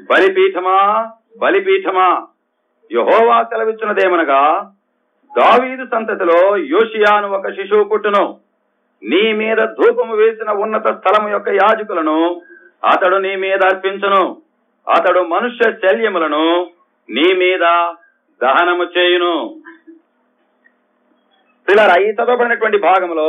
బలిపీఠమా బలిపీఠమా యహోవా సెలవిచ్చినదేమనగా దావీదు సంతతిలో యోషియాను ఒక శిశువు పుట్టును నీ మీద ధూపము వేసిన ఉన్నత స్థలము యొక్క యాజకులను అతడు నీ మీద అర్పించును అతడు మనుష్య శల్యములను నీ మీద దహనము చేయును పిల్లరా ఈ చదవబడినటువంటి భాగంలో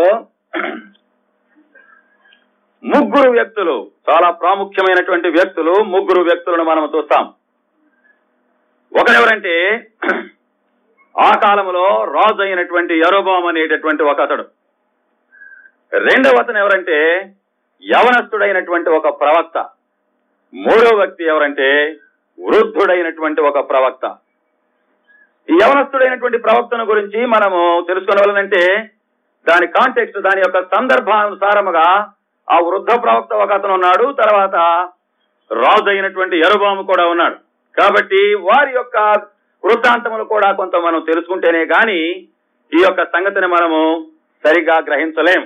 ముగ్గురు వ్యక్తులు చాలా ప్రాముఖ్యమైనటువంటి వ్యక్తులు ముగ్గురు వ్యక్తులను మనం చూస్తాం ఒకరెవరంటే ఆ కాలంలో రాజు అయినటువంటి యరోబాం అనేటటువంటి ఒక అతడు రెండవ అతను ఎవరంటే యవనస్తుడైనటువంటి ఒక ప్రవక్త మూడో వ్యక్తి ఎవరంటే వృద్ధుడైనటువంటి ఒక ప్రవక్త ఈ యవనస్తుడైనటువంటి ప్రవక్తను గురించి మనము తెలుసుకోవాలంటే దాని కాంటెక్స్ట్ దాని యొక్క సందర్భానుసారముగా ఆ వృద్ధ ప్రవక్త ఒక అతను ఉన్నాడు తర్వాత రాజు అయినటువంటి యరుబాము కూడా ఉన్నాడు కాబట్టి వారి యొక్క వృత్తాంతములు కూడా కొంత మనం తెలుసుకుంటేనే గాని ఈ యొక్క సంగతిని మనము సరిగా గ్రహించలేం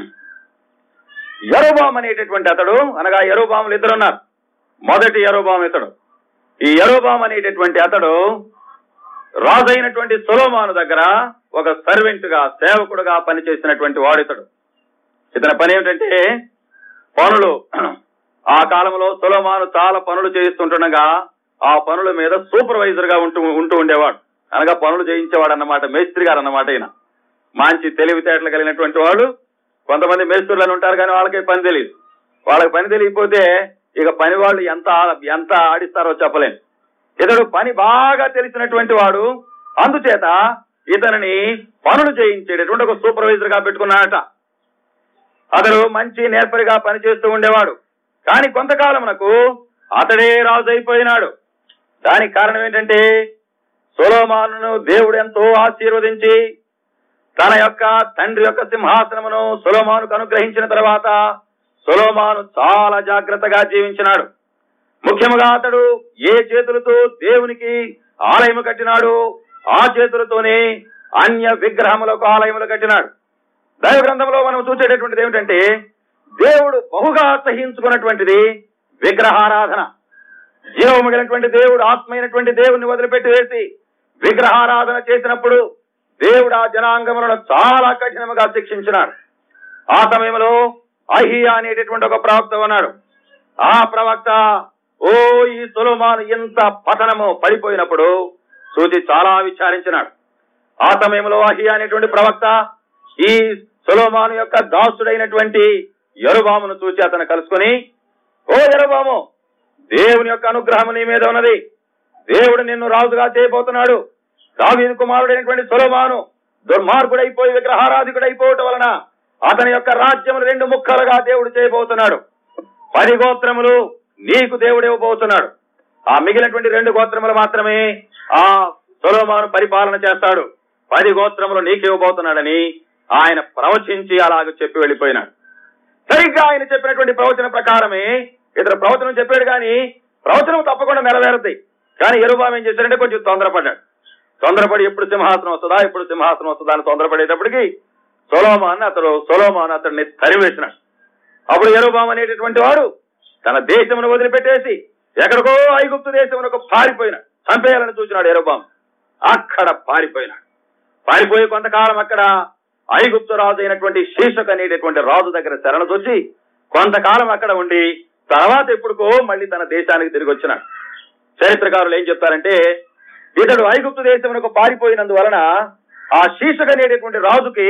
యరోబాం అనేటటువంటి అతడు అనగా యరోబాములు ఇద్దరు ఉన్నారు మొదటి యరోబాం ఇతడు ఈ యరోబాం అనేటటువంటి అతడు రాజు అయినటువంటి సొలోమాను దగ్గర ఒక సర్వెంట్ గా సేవకుడుగా పనిచేసినటువంటి వాడితడు ఇతని పని ఏమిటంటే పనులు ఆ కాలంలో సొలోమాను చాలా పనులు చేయిస్తుంటుండగా ఆ పనుల మీద సూపర్వైజర్ గా ఉంటూ ఉంటూ ఉండేవాడు అనగా పనులు చేయించేవాడు అన్నమాట మేస్త్రి గారు అన్నమాట ఈయన మంచి తెలివితేటలు కలిగినటువంటి వాడు కొంతమంది మేస్త్రులను ఉంటారు కానీ వాళ్ళకి పని తెలియదు వాళ్ళకి పని తెలియకపోతే ఇక పని వాళ్ళు ఎంత ఎంత ఆడిస్తారో చెప్పలేను ఇతడు పని బాగా తెలిసినటువంటి వాడు అందుచేత ఇతనిని పనులు చేయించేటటువంటి ఒక సూపర్వైజర్ గా పెట్టుకున్నాడట అతడు మంచి నేర్పరిగా పనిచేస్తూ ఉండేవాడు కానీ కొంతకాలమునకు అతడే రాజు అయిపోయినాడు దానికి కారణం ఏంటంటే సొలోమాను దేవుడు ఎంతో ఆశీర్వదించి తన యొక్క తండ్రి యొక్క సింహాసనమును సొలోమానుకు అనుగ్రహించిన తర్వాత సొలోమాను చాలా జాగ్రత్తగా జీవించినాడు ముఖ్యముగా అతడు ఏ చేతులతో దేవునికి ఆలయము కట్టినాడు ఆ చేతులతోనే అన్య విగ్రహములకు ఆలయములు కట్టినాడు దైవ గ్రంథంలో మనం చూసేటటువంటిది ఏమిటంటే దేవుడు బహుగా సహించుకున్నటువంటిది విగ్రహారాధన జీవము కలిగినటువంటి దేవుడు ఆత్మైనటువంటి దేవుణ్ణి వదిలిపెట్టి వేసి విగ్రహారాధన చేసినప్పుడు దేవుడు ఆ జనాంగములను చాలా కఠినముగా శిక్షించినాడు ఆ సమయంలో అహియా అనేటటువంటి ఒక ప్రవక్త ఉన్నాడు ఆ ప్రవక్త ఓ ఈ సులోమాను ఎంత పతనము పడిపోయినప్పుడు సూచి చాలా విచారించినాడు ఆ సమయంలో అహియా అనేటువంటి ప్రవక్త ఈ సులోమాను యొక్క దాసుడైనటువంటి యరుబామును చూచి అతను కలుసుకొని ఓ యరుబాము దేవుని యొక్క అనుగ్రహం నీ మీద ఉన్నది దేవుడు నిన్ను రాజుగా చేయబోతున్నాడు దావీదు కుమారుడైనటువంటి సొలోమాను దుర్మార్గుడైపోయి విగ్రహారాధికుడైపోవటం వలన అతని యొక్క రాజ్యమును రెండు ముక్కలుగా దేవుడు చేయబోతున్నాడు పది గోత్రములు నీకు దేవుడు ఇవ్వబోతున్నాడు ఆ మిగిలినటువంటి రెండు గోత్రములు మాత్రమే ఆ సొలోమాను పరిపాలన చేస్తాడు పది గోత్రములు నీకు ఇవ్వబోతున్నాడని ఆయన ప్రవచించి అలాగ చెప్పి వెళ్ళిపోయినాడు సరిగ్గా ఆయన చెప్పినటువంటి ప్రవచన ప్రకారమే ఇతర ప్రవచనం చెప్పాడు కానీ ప్రవచనం తప్పకుండా నెరవేరుతాయి కానీ ఎరుబాం ఏం చేశాడంటే కొంచెం తొందరపడ్డాడు తొందరపడి ఎప్పుడు సింహాసనం వస్తుందా ఎప్పుడు సింహాసనం వస్తుందా అని తొందరపడేటప్పటికి సొలోమాన్ అతడు సొలోమాన్ అతడిని తరివేసినాడు అప్పుడు ఎరుబాం అనేటటువంటి వాడు తన దేశమును వదిలిపెట్టేసి ఎక్కడికో ఐగుప్తు దేశమునకు పారిపోయినాడు చంపేయాలని చూసినాడు ఎరుబాం అక్కడ పారిపోయినాడు పారిపోయి కొంతకాలం అక్కడ ఐగుప్తు రాజు అయినటువంటి శీర్షక్ అనేటటువంటి రాజు దగ్గర శరణదొచ్చి కొంతకాలం అక్కడ ఉండి తర్వాత ఎప్పుడుకో మళ్ళీ తన దేశానికి తిరిగి వచ్చినాడు చరిత్రకారులు ఏం చెప్తారంటే ఇతడు ఐగుప్తు దేశమునకు పారిపోయినందువలన ఆ శీర్షక్ అనేటటువంటి రాజుకి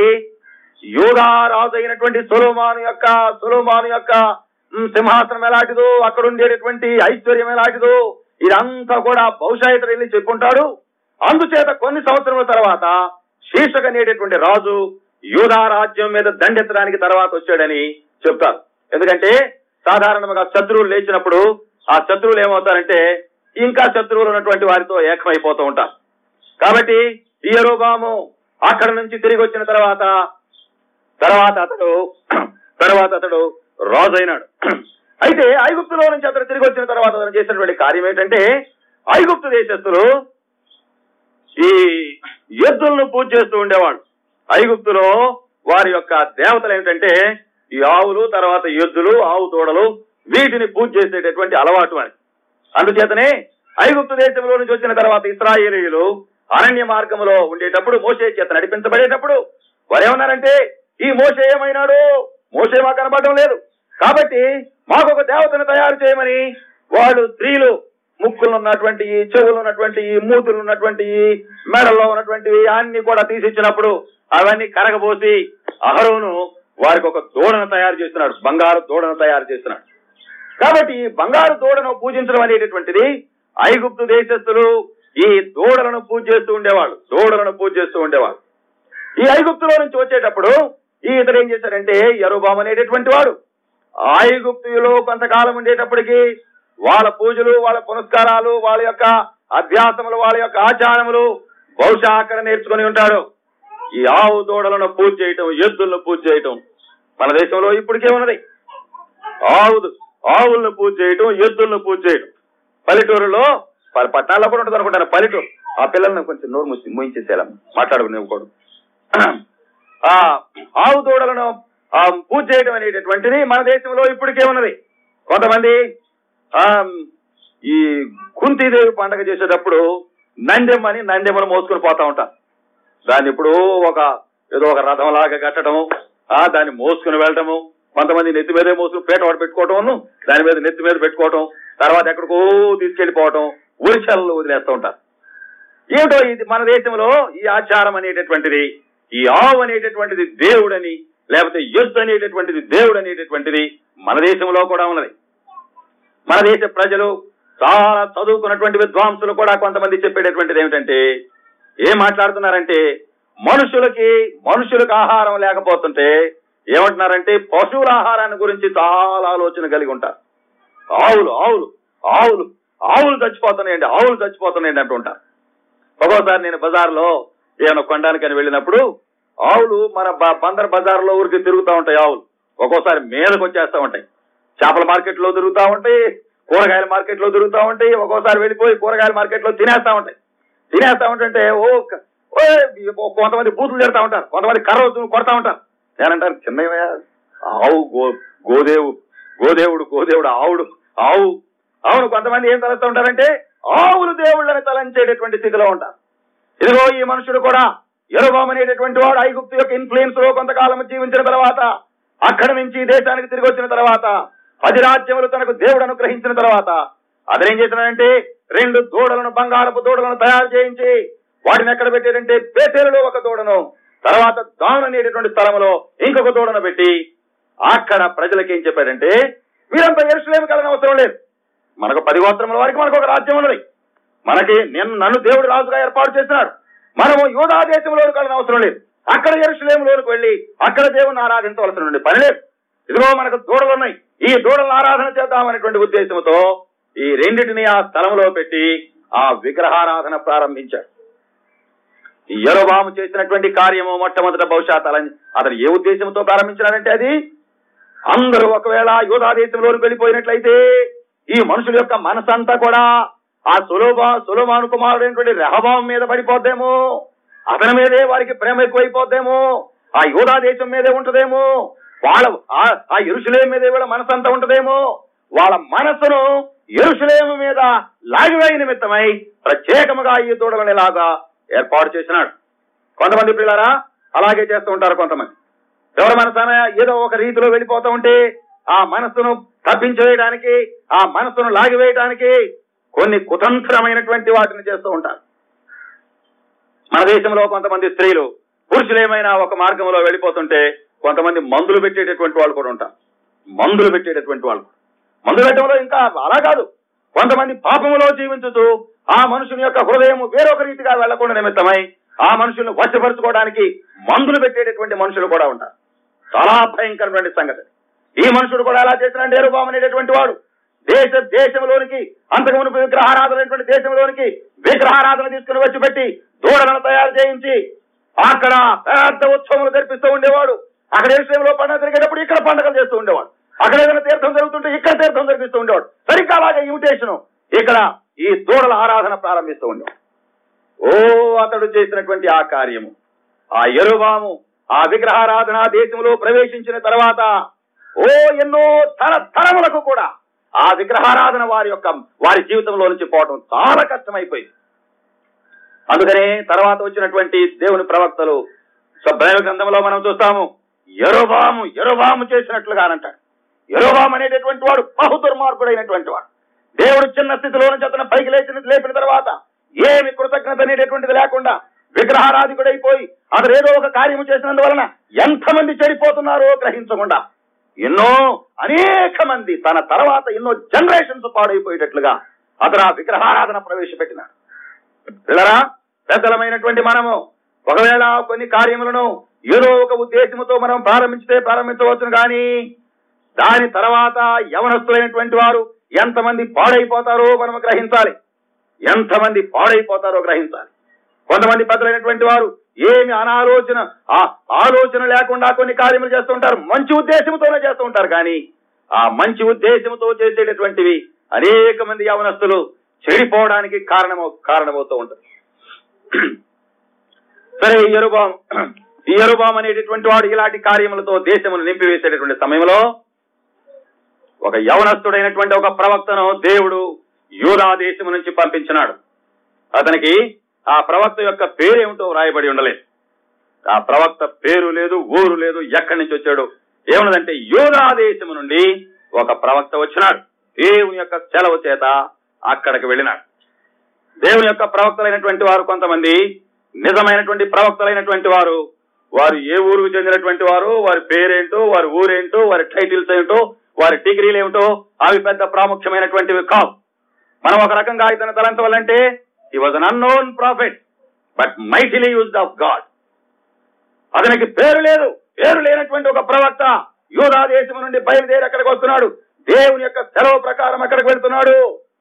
యోగా రాజు అయినటువంటి సొలోమాను యొక్క సొలోమాను యొక్క ఉమ్, సింహాసనం ఎలాంటిదో అక్కడ ఉండేటటువంటి ఐశ్వర్యం ఎలాంటిదో ఇదంతా కూడా బహుశా ఇతడు వెళ్ళి చెప్పుంటాడు అందుచేత కొన్ని సంవత్సరముల తర్వాత శీర్షక్ అనేటటువంటి రాజు యూదా రాజ్యం మీద దండెత్తడానికి తర్వాత వచ్చాడని చెప్తారు ఎందుకంటే సాధారణంగా శత్రువులు లేచినప్పుడు ఆ శత్రువులు ఏమవుతారంటే ఇంకా శత్రువులు ఉన్నటువంటి వారితో ఏకమైపోతూ ఉంటారు కాబట్టి ఈ యెరొబాము అక్కడ నుంచి తిరిగి వచ్చిన తర్వాత తర్వాత అతడు తర్వాత అతడు రాజు అయినాడు అయితే ఐగుప్తులో నుంచి అతడు తిరిగి వచ్చిన తర్వాత అతను చేసినటువంటి కార్యం ఏంటంటే ఐగుప్తు దేశస్తులు ఈ ఎద్దులను పూజ చేస్తూ ఉండేవాడు ఐగుప్తులో వారి యొక్క దేవతలు ఏంటంటే ఈ ఆవులు తర్వాత ఎద్దులు ఆవు తోడలు వీటిని పూజ చేసేటటువంటి అలవాటు అని అందుచేతనే ఐగుప్తు దేశంలో నుంచి వచ్చిన తర్వాత ఇస్రాయేలీయులు అరణ్య మార్గంలో ఉండేటప్పుడు మోసే చేత నడిపించబడేటప్పుడు వారు ఏమన్నారంటే ఈ మోసే ఏమైనాడు మోసే మాకు కనబడడం లేదు కాబట్టి మాకు ఒక దేవతను తయారు చేయమని వాళ్ళు స్త్రీలు ముక్కులు ఉన్నటువంటి చెవులు ఉన్నటువంటి మూతులు ఉన్నటువంటి మెడల్లో ఉన్నటువంటి అన్ని కూడా తీసిచ్చినప్పుడు అవన్నీ కరగబోసి అహరోను వారికి ఒక దూడను తయారు చేస్తున్నాడు బంగారు దూడను తయారు చేస్తున్నాడు కాబట్టి ఈ బంగారు దూడను పూజించడం అనేటటువంటిది ఐగుప్తు దేశస్థులు ఈ దూడలను పూజ చేస్తూ ఉండేవాళ్ళు దూడలను పూజ చేస్తూ ఉండేవాళ్ళు ఈ ఐగుప్తులో నుంచి వచ్చేటప్పుడు ఈ ఇతడు ఏం చేశాడంటే యరుబాము అనేటటువంటి వాడు ఐగుప్తులో కొంతకాలం ఉండేటప్పటికి వాళ్ళ పూజలు వాళ్ళ పునస్కారాలు వాళ్ళ యొక్క అభ్యాసములు వాళ్ళ యొక్క ఆచారములు బహుశా అక్కడ నేర్చుకుని ఉంటాడు ఈ ఆవు దూడలను పూజ చేయటం ఎద్దులను పూజ చేయటం మన దేశంలో ఇప్పటికే ఉన్నది ఆవు ఆవులను పూజ చేయటం ఎద్దులను పూజ చేయటం పల్లెటూరులో ప- పట్టణాల్లో కూడా ఉంటుంది అనుకుంటాను పల్లెటూరు ఆ పిల్లల్ని కొంచెం నోరు మూసి మూయించేసేలా మాట్లాడుకునేవ్వకూడదు ఆ ఆవు దూడలను ఆ, పూజ చేయడం అనేటటువంటిది మన దేశంలో ఇప్పటికే ఉన్నది కొంతమంది ఆ ఈ కుంతీదేవి పండగ చేసేటప్పుడు నందెమ్మని నందెమ్మను మోసుకొని పోతా ఉంటారు దాన్ని ఇప్పుడు ఒక ఏదో ఒక రథం లాగా కట్టడము ఆ దాన్ని మోసుకుని వెళ్ళటము కొంతమంది నెత్తి మీదే మోసుకుని పేట వాడు పెట్టుకోవటం దాని మీద నెత్తి మీద పెట్టుకోవటం తర్వాత ఎక్కడికో తీసుకెళ్లిపోవటం ఊరిశాలలో వదిలేస్తూ ఉంటారు ఏమిటో ఇది మన దేశంలో ఈ ఆచారం అనేటటువంటిది ఈ ఆవు అనేటటువంటిది దేవుడని లేకపోతే ఎద్దు అనేటటువంటిది దేవుడు అనేటటువంటిది మన దేశంలో కూడా ఉన్నది మన దేశ ప్రజలు చాలా చదువుకున్నటువంటి విద్వాంసులు కూడా కొంతమంది చెప్పేటటువంటిది ఏమిటంటే ఏం మాట్లాడుతున్నారంటే మనుషులకి మనుషులకు ఆహారం లేకపోతుంటే ఏమంటున్నారంటే పశువుల ఆహారాన్ని గురించి చాలా ఆలోచన కలిగి ఉంటారు ఆవులు ఆవులు ఆవులు ఆవులు చచ్చిపోతున్నాయండి ఆవులు చచ్చిపోతున్నాయండి అంటుంటారు ఒక్కోసారి నేను బజార్లో ఏమైనా కొనడానికి అని వెళ్ళినప్పుడు ఆవులు మన బ- బందర్ బజార్లో ఊరికి తిరుగుతూ ఉంటాయి ఆవులు ఒక్కోసారి మీదకి వచ్చేస్తా ఉంటాయి చేపల మార్కెట్ లో తిరుగుతూ ఉంటాయి కూరగాయల మార్కెట్ లో తిరుగుతూ ఉంటాయి ఒక్కోసారి వెళ్ళిపోయి కూరగాయల మార్కెట్ లో తినేస్తా ఉంటాయి తినేస్తా ఉంటుంటే ఓ క- ఓ ఓ కొంతమంది బూతులు తిడతా ఉంటారు కొంతమంది కర్ర వస్తువులు కొడతా ఉంటారు నేనంటారు చిన్నయ్య ఆవు గో గోదేవు గోదేవుడు గోదేవుడు ఆవుడు ఆవు అవును కొంతమంది ఏం తలస్తూ ఉంటారంటే ఆవులు దేవుళ్ళని తలంచేటటువంటి స్థితిలో ఉంటారు ఇదిగో ఈ మనుషుడు కూడా ఎరుబాం అనేటటువంటి వాడు ఐగుప్తు యొక్క ఇన్ఫ్లుయెన్స్ లో కొంతకాలం జీవించిన తర్వాత అక్కడి నుంచి ఈ దేశానికి తిరిగి వచ్చిన తర్వాత పది రాజ్యములు తనకు దేవుడు అనుగ్రహించిన తర్వాత అతనేం చేసినాడంటే రెండు దూడలను బంగారపు దూడలను తయారు చేయించి వాటిని ఎక్కడ పెట్టాడంటే పేటేరులో ఒక దూడను తర్వాత దాను అనేటటువంటి స్థలంలో ఇంకొక దూడను పెట్టి అక్కడ ప్రజలకు ఏం చెప్పాడంటే మీరంతా ఎరుసలేమి కలని అవసరం లేదు మనకు పది గోత్రముల వారికి మనకు ఒక రాజ్యం ఉన్నది మనకి నేను నన్ను దేవుడు రాజుగా ఏర్పాటు చేసినాడు మనము యోధా దేశంలో కలని అవసరం లేదు అక్కడ ఎరుసలేములోకి వెళ్ళి అక్కడ దేవుని ఆరాధించవలసిన నుండి పని లేదు ఇదిగో మనకు దూడలు ఉన్నాయి ఈ దూడలను ఆరాధన చేద్దామనేటువంటి ఉద్దేశంతో ఈ రెండింటిని ఆ స్థలంలో పెట్టి ఆ విగ్రహారాధన ప్రారంభించాడు ఈ యరొబాము చేసినటువంటి కార్యము మొట్టమొదట బహుశా అతని అతను ఏ ఉద్దేశంతో ప్రారంభించాడంటే అది అందరూ ఒకవేళ యోధా దేశంలోకి వెళ్ళిపోయినట్లయితే ఈ మనుషుల యొక్క మనసంతా కూడా ఆ సులోభ సులోమాను కుమారుడైనటువంటి రెహబాం మీద పడిపోద్దేమో అతని మీదే వారికి ప్రేమ ఎక్కువైపోద్దేమో ఆ యోధా దేశం మీదే ఉంటదేమో వాళ్ళ ఆ- ఆ ఎరుసలేం మీదే వీళ్ళ మనసంతా ఉంటదేమో వాళ్ళ మనసును ఎరుసలేము మీద లాగివేయ నిమిత్తమై ప్రత్యేకముగా ఈ దూడలను ఇలాగా ఏర్పాటు చేసినాడు కొంతమంది పిల్లరా అలాగే చేస్తూ ఉంటారు కొంతమంది ఎవరి మనసాన ఏదో ఒక రీతిలో వెళ్ళిపోతూ ఉంటే ఆ మనస్సును తప్పించేయడానికి ఆ మనస్సును లాగివేయడానికి కొన్ని కుతంత్రమైనటువంటి వాటిని చేస్తూ ఉంటారు మన దేశంలో కొంతమంది స్త్రీలు పురుషులు ఏమైనా ఒక మార్గంలో వెళ్ళిపోతుంటే కొంతమంది మందులు పెట్టేటటువంటి వాళ్ళు కూడా ఉంటారు మందులు పెట్టేటటువంటి వాళ్ళు మందు పెట్టడంలో ఇంకా అలా కాదు కొంతమంది పాపములో జీవించుతూ ఆ మనుషుని యొక్క హృదయం వేరొక రీతిగా వెళ్లకుండా నిమిత్తమై ఆ మనుషులను వశపరుచుకోవడానికి మందులు పెట్టేటటువంటి మనుషులు కూడా ఉంటారు చాలా భయంకరమైన సంగతి ఈ మనుషుడు కూడా ఎలా చేసినంటే ఎరుబాం అనేటటువంటి వాడు దేశ దేశంలోనికి అంతకుమునుపు విగ్రహారాధనటువంటి దేశంలోనికి విగ్రహారాధన తీసుకుని వచ్చి పెట్టి దూడలను తయారు చేయించి అక్కడ పెద్ద ఉత్సవములు జరిపిస్తూ ఉండేవాడు అక్కడ విషయంలో పండుగ జరిగేటప్పుడు ఇక్కడ పండుగలు చేస్తూ ఉండేవాడు అక్కడ ఏదైనా తీర్థం జరుగుతుంటే ఇక్కడ తీర్థం జరిపిస్తూ ఉండేవాడు సరిగ్గా అలాగే ఇమిటేషన్ ఇక్కడ ఈ దూడల ఆరాధన ప్రారంభిస్తూ ఉండేవాడు ఓ అతడు చేసినటువంటి ఆ కార్యము ఆ ఎరుబాము ఆ విగ్రహారాధన దేశంలో ప్రవేశించిన తర్వాత ఓ ఎన్నో తర తరములకు కూడా ఆ విగ్రహారాధన వారి యొక్క వారి జీవితంలో నుంచి పోవటం చాలా కష్టమైపోయింది అందుకనే తర్వాత వచ్చినటువంటి దేవుని ప్రవక్తలు సో బైబిల్ గ్రంథంలో మనం చూస్తాము ఎరోబాము ఎరోబాము చేసినట్లుగా అని అంటాడు ఎరోబాము అనేటటువంటి వాడు బహు దుర్మార్గుడైనటువంటి వాడు దేవుడు చిన్న స్థితిలో నుంచి అతను పైకి లేచిన లేపిన తర్వాత ఏమి కృతజ్ఞత అనేటటువంటిది లేకుండా విగ్రహారాధికుడైపోయి అతను ఏదో ఒక కార్యము చేసినందువలన ఎంతమంది చెడిపోతున్నారో గ్రహించకుండా ఎన్నో అనేక మంది తన తర్వాత ఎన్నో జనరేషన్స్ పాడైపోయేటట్లుగా అతను ఆ విగ్రహారాధన ప్రవేశపెట్టినాడు పిల్లరా పెద్దలమైనటువంటి మనము ఒకవేళ కొన్ని కార్యములను ఏదో ఒక ఉద్దేశముతో మనం ప్రారంభించితే ప్రారంభించవచ్చును కానీ దాని తర్వాత యవనస్తులైనటువంటి వారు ఎంతమంది పాడైపోతారో మనం గ్రహించాలి ఎంతమంది పాడైపోతారో గ్రహించాలి కొంతమంది పెద్దలైనటువంటి వారు ఏమి అనాలోచన ఆ ఆలోచన లేకుండా కొన్ని కార్యములు చేస్తూ ఉంటారు మంచి ఉద్దేశంతోనే చేస్తూ ఉంటారు కానీ ఆ మంచి ఉద్దేశంతో చేసేటటువంటివి అనేక మంది యవనస్తులు చెడిపోవడానికి కారణమవు కారణమవుతూ ఉంటుంది సరే ఈ ఎరుబాం ఈ ఎరుబాం అనేటటువంటి వాడు ఇలాంటి కార్యములతో దేశమును నింపివేసేటటువంటి సమయంలో ఒక యవనస్తుడైనటువంటి ఒక ప్రవక్తను దేవుడు యూదా దేశము నుంచి పంపించినాడు అతనికి ఆ ప్రవక్త యొక్క పేరేమిటో రాయబడి ఉండలేదు ఆ ప్రవక్త పేరు లేదు ఊరు లేదు ఎక్కడి నుంచి వచ్చాడు ఏమన్నదంటే యూదా దేశము నుండి ఒక ప్రవక్త వచ్చినాడు దేవుని యొక్క సెలవు చేత అక్కడికి వెళ్ళినాడు దేవుని యొక్క ప్రవక్తలైనటువంటి వారు కొంతమంది నిజమైనటువంటి ప్రవక్తలైనటువంటి వారు వారు ఏ ఊరుకు చెందినటువంటి వారు వారి పేరేంటో వారి ఊరేంటో వారి టైటిల్స్ ఏమిటో వారి డిగ్రీలు ఏమిటో అవి పెద్ద ప్రాముఖ్యమైనటువంటివి కావు మనం ఒక రకంగా ఇతను తలంచవాలంటే he was an unknown prophet but mightily used of God అతనికి పేరు లేదు పేరు లేనటువంటి ఒక ప్రవక్త యూదా దేశం నుండి బయలుదేరి అక్కడికి వస్తున్నాడు దేవుని యొక్క సెలవు ప్రకారం అక్కడికి వెళ్తున్నాడు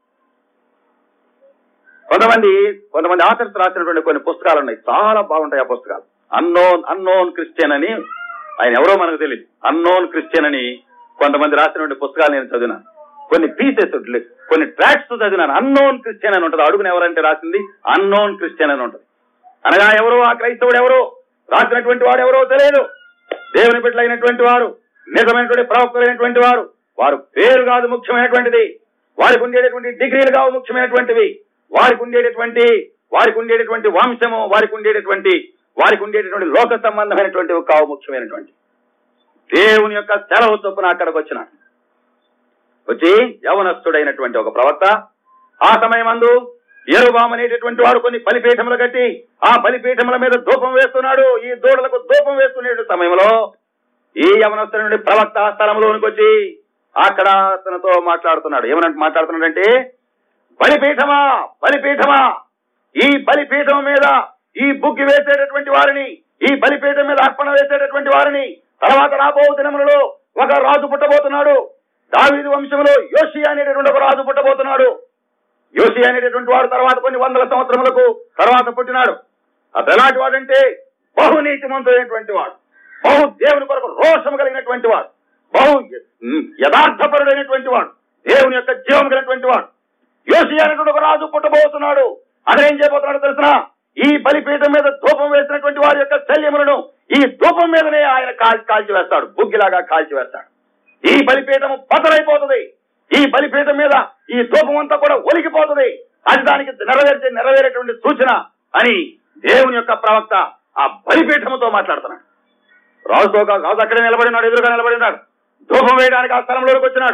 కొంతమంది కొంతమంది ఆథర్స్ రాసినటువంటి కొన్ని పుస్తకాలు ఉన్నాయి చాలా బాగుంటాయి ఆ పుస్తకాలు అన్నోన్ అన్నోన్ క్రిస్టియన్ అని ఆయన ఎవరో మనకు తెలియదు అన్నోన్ క్రిస్టియన్ అని కొంతమంది రాసినటువంటి పుస్తకాలు నేను చదివినాను కొన్ని పీసెస్ కొన్ని ట్రాక్స్ చదివినాను అన్నోన్ క్రిస్టియన్ అని ఉంటుంది అడుగున ఎవరంటే రాసింది అన్నోన్ క్రిస్టియన్ అని ఉంటుంది అనగా ఎవరో ఆ క్రైస్తవుడు ఎవరో రాసినటువంటి వాడు ఎవరో తెలియదు దేవుని బిడ్డలైనటువంటి వారు నిజమైనటువంటి ప్రవక్తలైనటువంటి వారు వారు పేరు కాదు ముఖ్యమైనటువంటిది వారికి ఉండేటటువంటి డిగ్రీలు కావు ముఖ్యమైనటువంటివి వారికి ఉండేటటువంటి వారికి ఉండేటటువంటి వంశము వారికి ఉండేటటువంటి వారికి ఉండేటటువంటి లోక సంబంధమైనటువంటివి కావు ముఖ్యమైనటువంటి దేవుని యొక్క సెలవు చొప్పున అక్కడికి వచ్చిన వచ్చి యవనస్తుడైనటువంటి ఒక ప్రవక్త ఆ సమయమందు ఏరుబాం అనేటటువంటి వాడు కొన్ని బలిపీఠములు కట్టి ఆ బలిపీఠముల మీద ధూపం వేస్తున్నాడు ఈ దూడలకు ధూపం వేస్తున్న సమయంలో ఈ యవనస్తుడి నుండి ప్రవక్త ఆ స్థలంలోనికి వచ్చి అక్కడ అతనితో మాట్లాడుతున్నాడు ఏమనంటే మాట్లాడుతున్నాడంటే బలిపీఠమా బలిపీఠమా ఈ బలిపీఠం మీద ఈ బుగ్గి వేసేటటువంటి వారిని ఈ బలిపీఠం మీద అర్పణ వేసేటటువంటి వారిని తర్వాత రాబో దినములలో ఒక రాజు పుట్టబోతున్నాడు దావీదు వంశంలో యోషి అనేటటువంటి ఒక రాజు పుట్టబోతున్నాడు యోషి అనేటటువంటి వాడు తర్వాత కొన్ని వందల సంవత్సరములకు తర్వాత పుట్టినాడు అతను ఎలాంటి వాడంటే బహునీతిమంతుడైనటువంటి వాడు బహు దేవుని కొరకు రోషము కలిగినటువంటి వాడు బహు యథార్థపరుడైనటువంటి వాడు దేవుని యొక్క జీవం కలిగినటువంటి వాడు యోసి అనేటువంటి ఒక రాజు పుట్టబోతున్నాడు అతను ఏం చేయబోతున్నాడు తెలిసిన ఈ బలిపీఠం మీద ధూపం వేసినటువంటి వారి యొక్క శల్యములను ఈ ధూపం మీదనే ఆయన కాల్చి కాల్చి వేస్తాడు బుగ్గిలాగా కాల్చి వేస్తాడు ఈ బలిపీఠము పతలైపోతుంది ఈ బలిపీఠం మీద ఈ ధూపం అంతా కూడా ఒలికిపోతుంది అది దానికి నెరవేర్చే నెరవేరేటువంటి సూచన అని దేవుని యొక్క ప్రవక్త ఆ బలిపీఠముతో మాట్లాడుతున్నాడు రాజుతో కాదు రాజు అక్కడే నిలబడినాడు ఎదురుగా నిలబడినాడు ధూపం వేయడానికి ఆ స్థలంలోకి వచ్చినాడు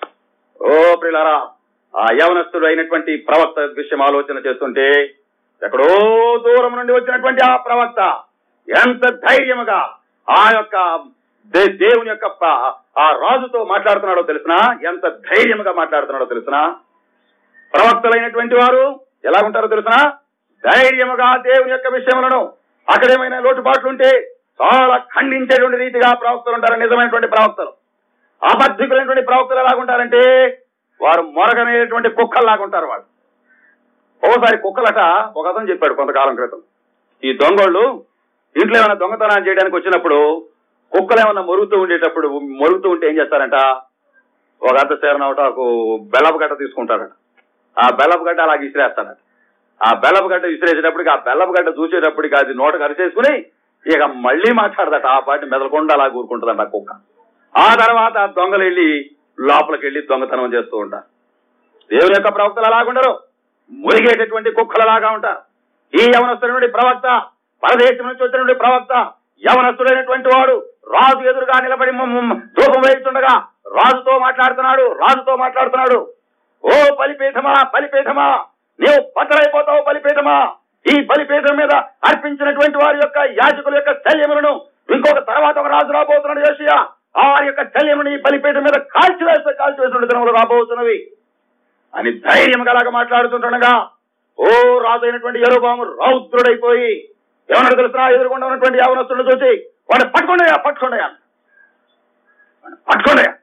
ఓ ప్రిలారా ఆ యవనస్తుడు అయినటువంటి ప్రవక్త విషయం ఆలోచన చేస్తుంటే ఎక్కడో దూరం నుండి వచ్చినటువంటి ఆ ప్రవక్త ఎంత ధైర్యముగా ఆ యొక్క దే- దేవుని యొక్క ప- ఆ రాజుతో మాట్లాడుతున్నాడో తెలిసినా ఎంత ధైర్యముగా మాట్లాడుతున్నాడో తెలిసినా ప్రవక్తలైనటువంటి వారు ఎలా ఉంటారో తెలిసినా ధైర్యముగా దేవుని యొక్క విషయములను అక్కడేమైనా లోటుపాట్లు ఉంటే చాలా ఖండించేటువంటి రీతిగా ప్రవక్తలు ఉంటారు నిజమైనటువంటి ప్రవక్తలు అబద్ధికులైనటువంటి ప్రవక్తలు ఎలాగుంటారంటే వారు మొరగనేటువంటి కుక్కల్లాగుంటారు వాళ్ళు ఒకసారి కుక్కలట ఒక అతను చెప్పాడు కొంతకాలం క్రితం ఈ దొంగోళ్ళు ఇంట్లో ఏమైనా దొంగతనాలు చేయడానికి వచ్చినప్పుడు కుక్కలు ఏమైనా మొరుగుతూ ఉండేటప్పుడు మొరుగుతూ ఉంటే ఏం చేస్తారంట ఒక అర్ధ సేరన ఒకటి బెల్లపు గడ్డ తీసుకుంటారట ఆ బెల్లపు గడ్డ అలా విసిరేస్తాడట ఆ బెల్లపు గడ్డ విసిరేసేటప్పటికి ఆ బెల్లపు గడ్డ చూసేటప్పటికి అది నోట కరిచేసుకుని ఇక మళ్ళీ మాట్లాడదట ఆ పాటి మెదలకుండా అలా కూరుకుంటుందంట ఆ కుక్క ఆ తర్వాత ఆ దొంగలు వెళ్ళి లోపలికి వెళ్ళి దొంగతనం చేస్తూ ఉంటారు దేవుని యొక్క ప్రవక్తలు అలాగుండరు మురిగేటటువంటి కుక్కలలాగా ఉంటారు ఈ యవనస్తుడైనటువంటి ప్రవక్త పరదేశం నుంచి వచ్చినటువంటి ప్రవక్త యవనస్తుడైనటువంటి వాడు రాజు ఎదురుగా నిలబడి మ- మ- ధూపం వేస్తుండగా రాజుతో మాట్లాడుతున్నాడు రాజుతో మాట్లాడుతున్నాడు ఓ బలిపీఠమా బలిపీఠమా నీవు బట్టలైపోతావు బలిపీఠమా ఈ బలిపీఠం మీద అర్పించినటువంటి వారి యొక్క యాజకుల యొక్క శల్యములను ఇంకొక తర్వాత ఒక రాజు రాబోతున్నాడు యోషియా ఆ వారి యొక్క శల్యమును ఈ బలిపీఠం మీద కాల్చివేస్తే కాల్చివేసిన దినములు రాబోతున్నవి అని ధైర్యం గలాగా మాట్లాడుతుండగా ఓ రాజు అయినటువంటి ఎరుబాము రౌద్రుడైపోయి ఏమన్నా తెలుసునా ఎదురుకుండా ఉన్నటువంటి యవనస్తులను చూసి వాడిని పట్టుకోండియా పట్టుకోండియా వాడిని పట్టుకోండియా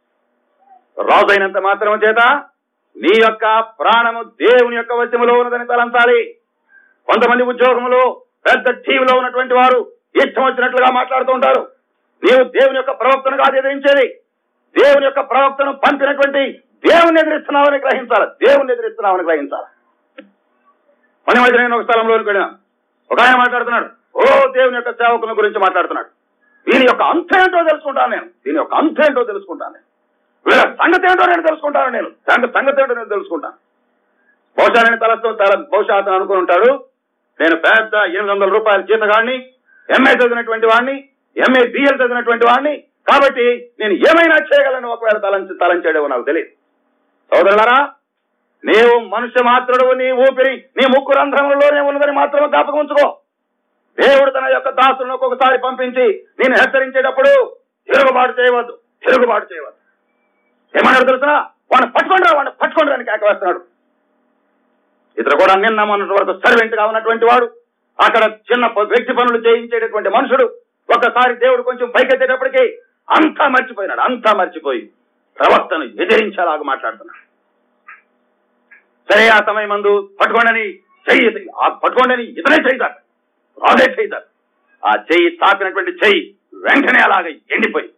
రాజు అయినంత మాత్రం చేత నీ యొక్క ప్రాణము దేవుని యొక్క వశములో ఉన్నదని తలంచాలి కొంతమంది ఉద్యోగములు పెద్ద టీవీలో ఉన్నటువంటి వారు ఇష్టం వచ్చినట్లుగా మాట్లాడుతూ ఉంటారు నీవు దేవుని యొక్క ప్రవక్తను కాదు ఎదిరించేది దేవుని యొక్క ప్రవక్తను పంపినటువంటి దేవుని ఎదిరిస్తున్నావని గ్రహించాలి దేవుని ఎదిరిస్తున్నావని గ్రహించాలి మన మధ్య నేను ఒక స్థలంలోకి వెళ్ళినా ఒక ఆయన మాట్లాడుతున్నాడు ఓ దేవుని యొక్క సేవకుల గురించి మాట్లాడుతున్నాడు దీని యొక్క అంతం ఏంటో తెలుసుకుంటాను నేను దీని యొక్క అంతం ఏంటో తెలుసుకుంటాను నేను వీళ్ళ సంగతి ఏంటో నేను తెలుసుకుంటాను నేను సంగ సంగతి ఏంటో నేను తెలుసుకుంటాను బహుశా నేను తలతో తల బహుశా అతను అనుకుని ఉంటాడు నేను పెద్ద ఎనిమిది వందల రూపాయల జీతగాడిని ఎంఏ చదివినటువంటి వాడిని ఎంఏ బిఎల్ చదివినటువంటి వాడిని కాబట్టి నేను ఏమైనా చేయగలను ఒకవేళ తలంచి తలంచాడేవో నాకు తెలియదు సోదరులారా నీవు మనుష్య మాత్రుడు నీ ఊపిరి నీ ముక్కు రంధ్రములలోనే ఉన్నదని మాత్రమే జ్ఞాపకం ఉంచుకో దేవుడు తన యొక్క దాసులను ఒక్కొక్కసారి పంపించి నేను హెచ్చరించేటప్పుడు తిరుగుబాటు చేయవద్దు తిరుగుబాటు చేయవద్దు ఏమన్నాడు తెలుసిన వాడిని పట్టుకోండి వాడిని పట్టుకోండి అని కేకవేస్తున్నాడు ఇతడు కూడా నిన్న మొన్నటి వరకు సర్వెంట్ గా ఉన్నటువంటి వాడు అక్కడ చిన్న ప- వ్యక్తి పనులు చేయించేటటువంటి మనుషుడు ఒక్కసారి దేవుడు కొంచెం పైకెత్తేటప్పటికి అంతా మర్చిపోయినాడు అంతా మర్చిపోయి ప్రవక్తను ఎదిరించేలాగా మాట్లాడుతున్నాడు సరే ఆ సమయం మందు పట్టుకోండి చెయ్యి ఆ పట్టుకోండి ఇతనే చేయితాడు రాదే చేయితాడు ఆ చెయ్యి తాకినటువంటి చెయ్యి వెంటనే అలాగ ఎండిపోయి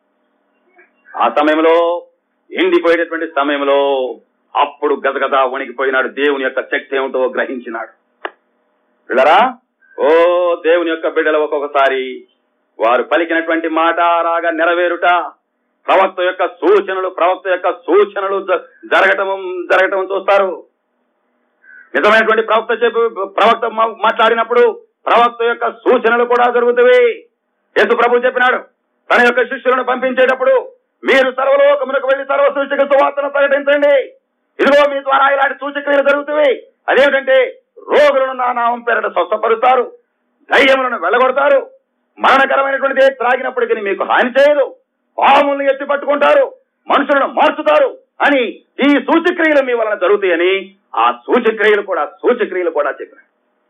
ఆ సమయంలో ఎండిపోయేటటువంటి సమయంలో అప్పుడు గదగద వణికిపోయినాడు దేవుని యొక్క శక్తి ఏమిటో గ్రహించినాడు పిల్లరా ఓ దేవుని యొక్క బిడ్డలు ఒక్కొక్కసారి వారు పలికినటువంటి మాట రాగా నెరవేరుట ప్రవక్త యొక్క సూచనలు ప్రవక్త యొక్క సూచనలు జ- జరగటం జరగటం చూస్తారు నిజమైనటువంటి ప్రవక్త చెప్పు ప్రవక్త మా- మాట్లాడినప్పుడు ప్రవక్త యొక్క సూచనలు కూడా జరుగుతాయి యేసు ప్రభు చెప్పినాడు తన యొక్క శిష్యులను పంపించేటప్పుడు మీరు సర్వలోకమునకు వెళ్లి సర్వ సూచక సువార్తను ప్రకటించండి ఇదిగో మీ ద్వారా ఇలాంటి సూచక్రియలు జరుగుతాయి అదేమిటంటే రోగులను నా నామం పేరట స్వస్థపరుస్తారు దయ్యములను వెళ్ళగొడతారు మరణకరమైనటువంటిది త్రాగినప్పటికీ మీకు హాని చేయదు పాములను ఎత్తి పట్టుకుంటారు మనుషులను మార్చుతారు అని ఈ సూచక్రియలు మీ వలన జరుగుతాయని ఆ సూచక్రియలు కూడా సూచక్రియలు కూడా చెప్పినాడు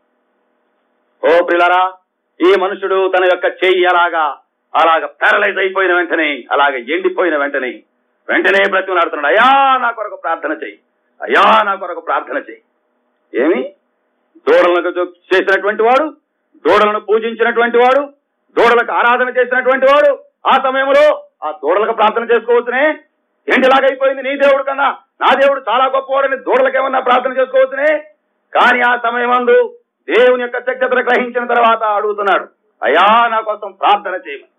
ఓ ప్రిలారా ఈ మనుషుడు తన యొక్క చెయ్యి అలాగా అలాగ పారలైజ్ అయిపోయిన వెంటనే అలాగ ఎండిపోయిన వెంటనే వెంటనే బ్రతిమలాడుతున్నాడు అయ్యా నా కొరకు ప్రార్థన చెయ్యి అయ్యా నా కొరకు ప్రార్థన చెయ్యి ఏమి దూడలకు చూ- చేసినటువంటి వాడు దూడలను పూజించినటువంటి వాడు దూడలకు ఆరాధన చేసినటువంటి వాడు ఆ సమయంలో ఆ దూడలకు ప్రార్థన చేసుకోవచ్చునే ఏంటిలాగైపోయింది నీ దేవుడు కన్నా నా దేవుడు చాలా గొప్పవాడని దూడలకేమన్నా ప్రార్థన చేసుకోవచ్చునే కానీ ఆ సమయమందు దేవుని యొక్క శక్తతను గ్రహించిన తర్వాత అడుగుతున్నాడు అయ్యా నా కోసం ప్రార్థన చేయమని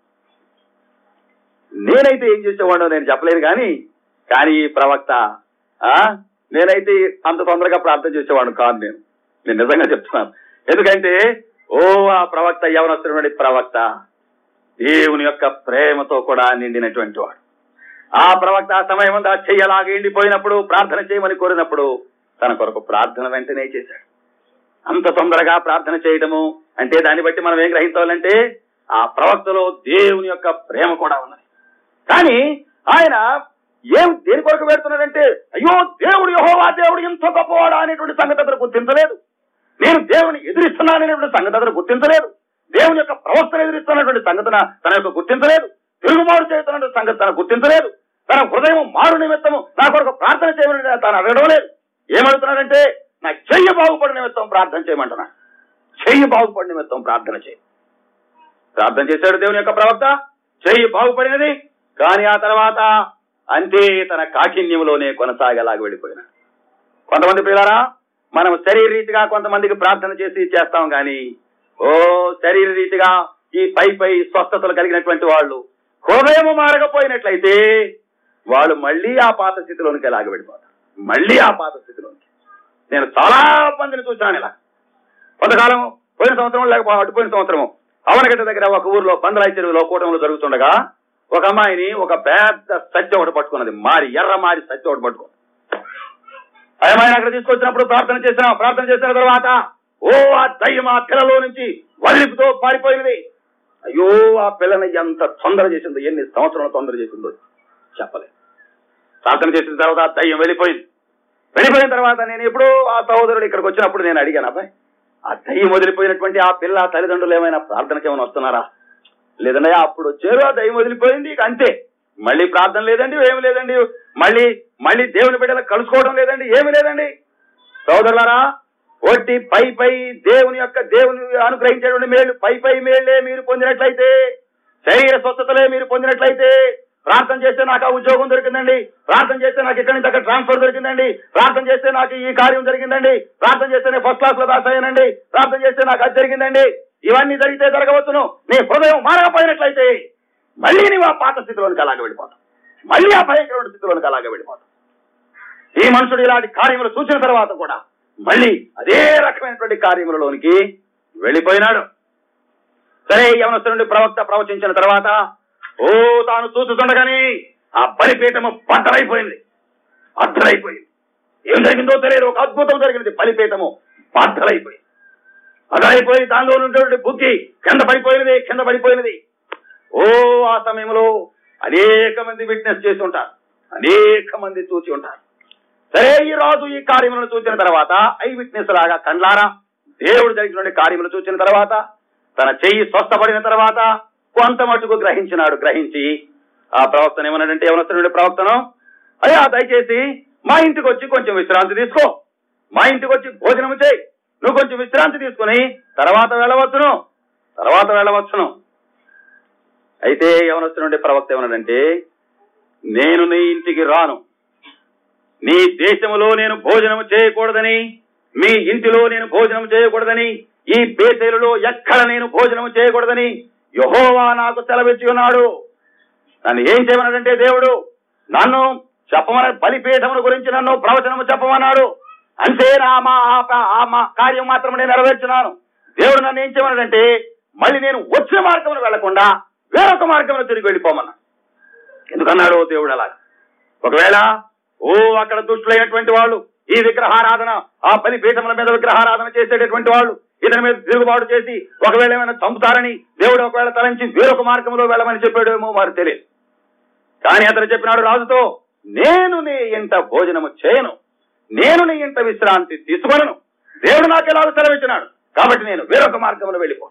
నేనైతే ఏం చేసేవాడో నేను చెప్పలేను కానీ కానీ ఈ ప్రవక్త ఆ నేనైతే అంత తొందరగా ప్రార్థన చేసేవాడు కాదు నేను నేను నిజంగా చెప్తున్నాను ఎందుకంటే ఓ ఆ ప్రవక్త యవనస్తున్నటువంటి ప్రవక్త దేవుని యొక్క ప్రేమతో కూడా నిండినటువంటి వాడు ఆ ప్రవక్త ఆ సమయం ఆ చెయ్యలాగా ఎండిపోయినప్పుడు ప్రార్థన చేయమని కోరినప్పుడు తన కొరకు ప్రార్థన వెంటనే చేశాడు అంత తొందరగా ప్రార్థన చేయడము అంటే దాన్ని బట్టి మనం ఏం గ్రహించాలంటే ఆ ప్రవక్తలో దేవుని యొక్క ప్రేమ కూడా ఉన్నది కానీ ఆయన ఏం దేని కొరకు పెడుతున్నాడంటే అయ్యో దేవుడు యహోవా దేవుడు ఎంత గొప్పవాడా అనేటువంటి సంగతి అతను గుర్తించలేదు నేను దేవుని ఎదిరిస్తున్నాననేటువంటి సంగతి అతను గుర్తించలేదు దేవుని యొక్క ప్రవక్తను ఎదిరిస్తున్నటువంటి సంగతిన తన యొక్క గుర్తించలేదు తిరుగుమారు చేస్తున్నటువంటి సంగతి తన గుర్తించలేదు తన హృదయం మారు నిమిత్తము నా కొరకు ప్రార్థన చేయమని తాను అడగడం లేదు ఏమడుగుతున్నాడంటే నా చెయ్యి బాగుపడి నిమిత్తం ప్రార్థన చేయమంటున్నాడు చెయ్యి బాగుపడి నిమిత్తం ప్రార్థన చేయి ప్రార్థన చేశాడు దేవుని యొక్క ప్రవక్త చెయ్యి బాగుపడినది కానీ ఆ తర్వాత అంతే తన కాఠిన్యంలోనే కొనసాగేలాగా వెళ్ళిపోయిన కొంతమంది పిల్లరా మనం శరీర రీతిగా కొంతమందికి ప్రార్థన చేసి చేస్తాం కానీ ఓ శరీర రీతిగా ఈ పై పై స్వస్థతలు కలిగినటువంటి వాళ్ళు హృదయం మారకపోయినట్లయితే వాళ్ళు మళ్ళీ ఆ పాత స్థితిలోనికి ఎలాగ వెళ్ళిపోతారు మళ్ళీ ఆ పాత స్థితిలోనికి నేను చాలా మందిని చూశాను ఇలా కొంతకాలం పోయిన సంవత్సరం లేకపోతే అటుపోయిన సంవత్సరం అవనగడ్డ దగ్గర ఒక ఊర్లో బందరాయి చెరువులో కూటమిలో జరుగుతుండగా ఒక అమ్మాయిని ఒక పెద్ద సత్య ఒకటి పట్టుకున్నది మారి ఎర్ర మారి సత్య ఒకటి పట్టుకుంది ఆ అమ్మాయిని అక్కడ తీసుకొచ్చినప్పుడు ప్రార్థన చేసినాం ప్రార్థన చేసిన తర్వాత ఓ ఆ దయ్యం ఆ పిల్లలో నుంచి వల్లిపుతో పారిపోయినది అయ్యో ఆ పిల్లని ఎంత తొందర చేసిందో ఎన్ని సంవత్సరాలు తొందర చేసిందో చెప్పలేదు ప్రార్థన చేసిన తర్వాత ఆ దయ్యం వెళ్ళిపోయింది వెళ్ళిపోయిన తర్వాత నేను ఎప్పుడో ఆ సహోదరుడు ఇక్కడికి వచ్చినప్పుడు నేను అడిగాను అబ్బాయి ఆ దయ్యం వదిలిపోయినటువంటి ఆ పిల్ల ఆ తల్లిదండ్రులు ఏమైనా ప్రార్థనకి ఏమైనా వస్తున్నారా లేదండి అప్పుడు వచ్చారు ఆ దయ్యం వదిలిపోయింది ఇక అంతే మళ్ళీ ప్రార్థన లేదండి ఏమి లేదండి మళ్ళీ మళ్ళీ దేవుని బిడ్డలకు కలుసుకోవడం లేదండి ఏమి లేదండి సోదరులారా ఒట్టి పై పై దేవుని యొక్క దేవుని అనుగ్రహించేటువంటి మేలు పై పై మేళ్లే మీరు పొందినట్లయితే శరీర స్వస్థతలే మీరు పొందినట్లయితే ప్రార్థన చేస్తే నాకు ఆ ఉద్యోగం దొరికిందండి ప్రార్థన చేస్తే నాకు ఇక్కడి నుంచి అక్కడ ట్రాన్స్ఫర్ దొరికిందండి ప్రార్థన చేస్తే నాకు ఈ కార్యం జరిగిందండి ప్రార్థన చేస్తే నేను ఫస్ట్ క్లాస్ లో పాస్ అయ్యానండి ప్రార్థన చేస్తే నాకు అది జరిగిందండి ఇవన్నీ జరిగితే జరగవచ్చును నీ హృదయం మారకపోయినట్లయితే మళ్ళీ నీవు ఆ పాత స్థితిలోనికి అలాగే వెళ్ళిపోతావు మళ్ళీ ఆ భయంకరమైన స్థితిలోనికి అలాగే వెళ్ళిపోతావు ఈ మనుషుడు ఇలాంటి కార్యములు చూసిన తర్వాత కూడా మళ్ళీ అదే రకమైనటువంటి కార్యములలోనికి వెళ్ళిపోయినాడు సరే యవనస్తు నుండి ప్రవక్త ప్రవచించిన తర్వాత ఓ తాను చూస్తుండగానే ఆ బలిపీఠము బద్దలైపోయింది బద్దలైపోయింది ఏం జరిగిందో తెలియదు ఒక అద్భుతం జరిగింది బలిపీఠము బద్దలైపోయింది బద్దలైపోయి దానిలో ఉన్నటువంటి బుద్ధి కింద పడిపోయినది కింద పడిపోయినది ఓ ఆ సమయంలో అనేక మంది విట్నెస్ చేసి ఉంటారు అనేక మంది చూసి ఉంటారు సరే ఈ రాజు ఈ కార్యములను చూసిన తర్వాత ఐ విట్నెస్ లాగా కండ్లారా దేవుడు జరిగినటువంటి కార్యములు చూసిన తర్వాత తన చెయ్యి స్వస్థపడిన తర్వాత కొంత మటుకు గ్రహించినాడు గ్రహించి ఆ ప్రవక్తను ఏమన్నాడంటే ఏమనొస్తున్నాడు ప్రవక్తను అయ్యా దయచేసి మా ఇంటికి వచ్చి కొంచెం విశ్రాంతి తీసుకో మా ఇంటికి వచ్చి భోజనం చేయి నువ్వు కొంచెం విశ్రాంతి తీసుకుని తర్వాత వెళ్ళవచ్చును తర్వాత వెళ్ళవచ్చును అయితే ఏమనొస్తున్నాడు ప్రవక్త ఏమన్నాడంటే నేను నీ ఇంటికి రాను నీ దేశములో నేను భోజనం చేయకూడదని మీ ఇంటిలో నేను భోజనం చేయకూడదని ఈ బేతేలులో ఎక్కడ నేను భోజనం చేయకూడదని యహోవా నాకు సెలవిచ్చి ఉన్నాడు నన్ను ఏం చేయమన్నాడంటే దేవుడు నన్ను చెప్పమని బలిపీఠముల గురించి నన్ను ప్రవచనము చెప్పమన్నాడు అంతే నా మా ఆ- ఆ మా కార్యం మాత్రం నేను నెరవేర్చున్నాను దేవుడు నన్ను ఏం చేయమన్నాడంటే మళ్ళీ నేను వచ్చిన మార్గమును వెళ్లకుండా వేరొక మార్గంలో తిరిగి వెళ్ళిపోమన్నా ఎందుకన్నాడు దేవుడు అలా ఒకవేళ ఓ అక్కడ దుష్టులైనటువంటి వాళ్ళు ఈ విగ్రహారాధన ఆ పని పీఠముల మీద విగ్రహారాధన చేసేటటువంటి వాళ్ళు ఇతని మీద తిరుగుబాటు చేసి ఒకవేళ ఏమైనా చంపుతారని దేవుడు ఒకవేళ తలంచి వేరొక మార్గంలో వెళ్ళమని చెప్పాడేమో వారు తెలియదు కానీ అతను చెప్పినాడు రాజుతో నేను నీ ఇంట భోజనము చేయను నేను నీ ఇంట విశ్రాంతి తీసుకొనను దేవుడు నాకు ఎలా సెలవిచ్చినాడు కాబట్టి నేను వేరొక మార్గంలో వెళ్ళిపో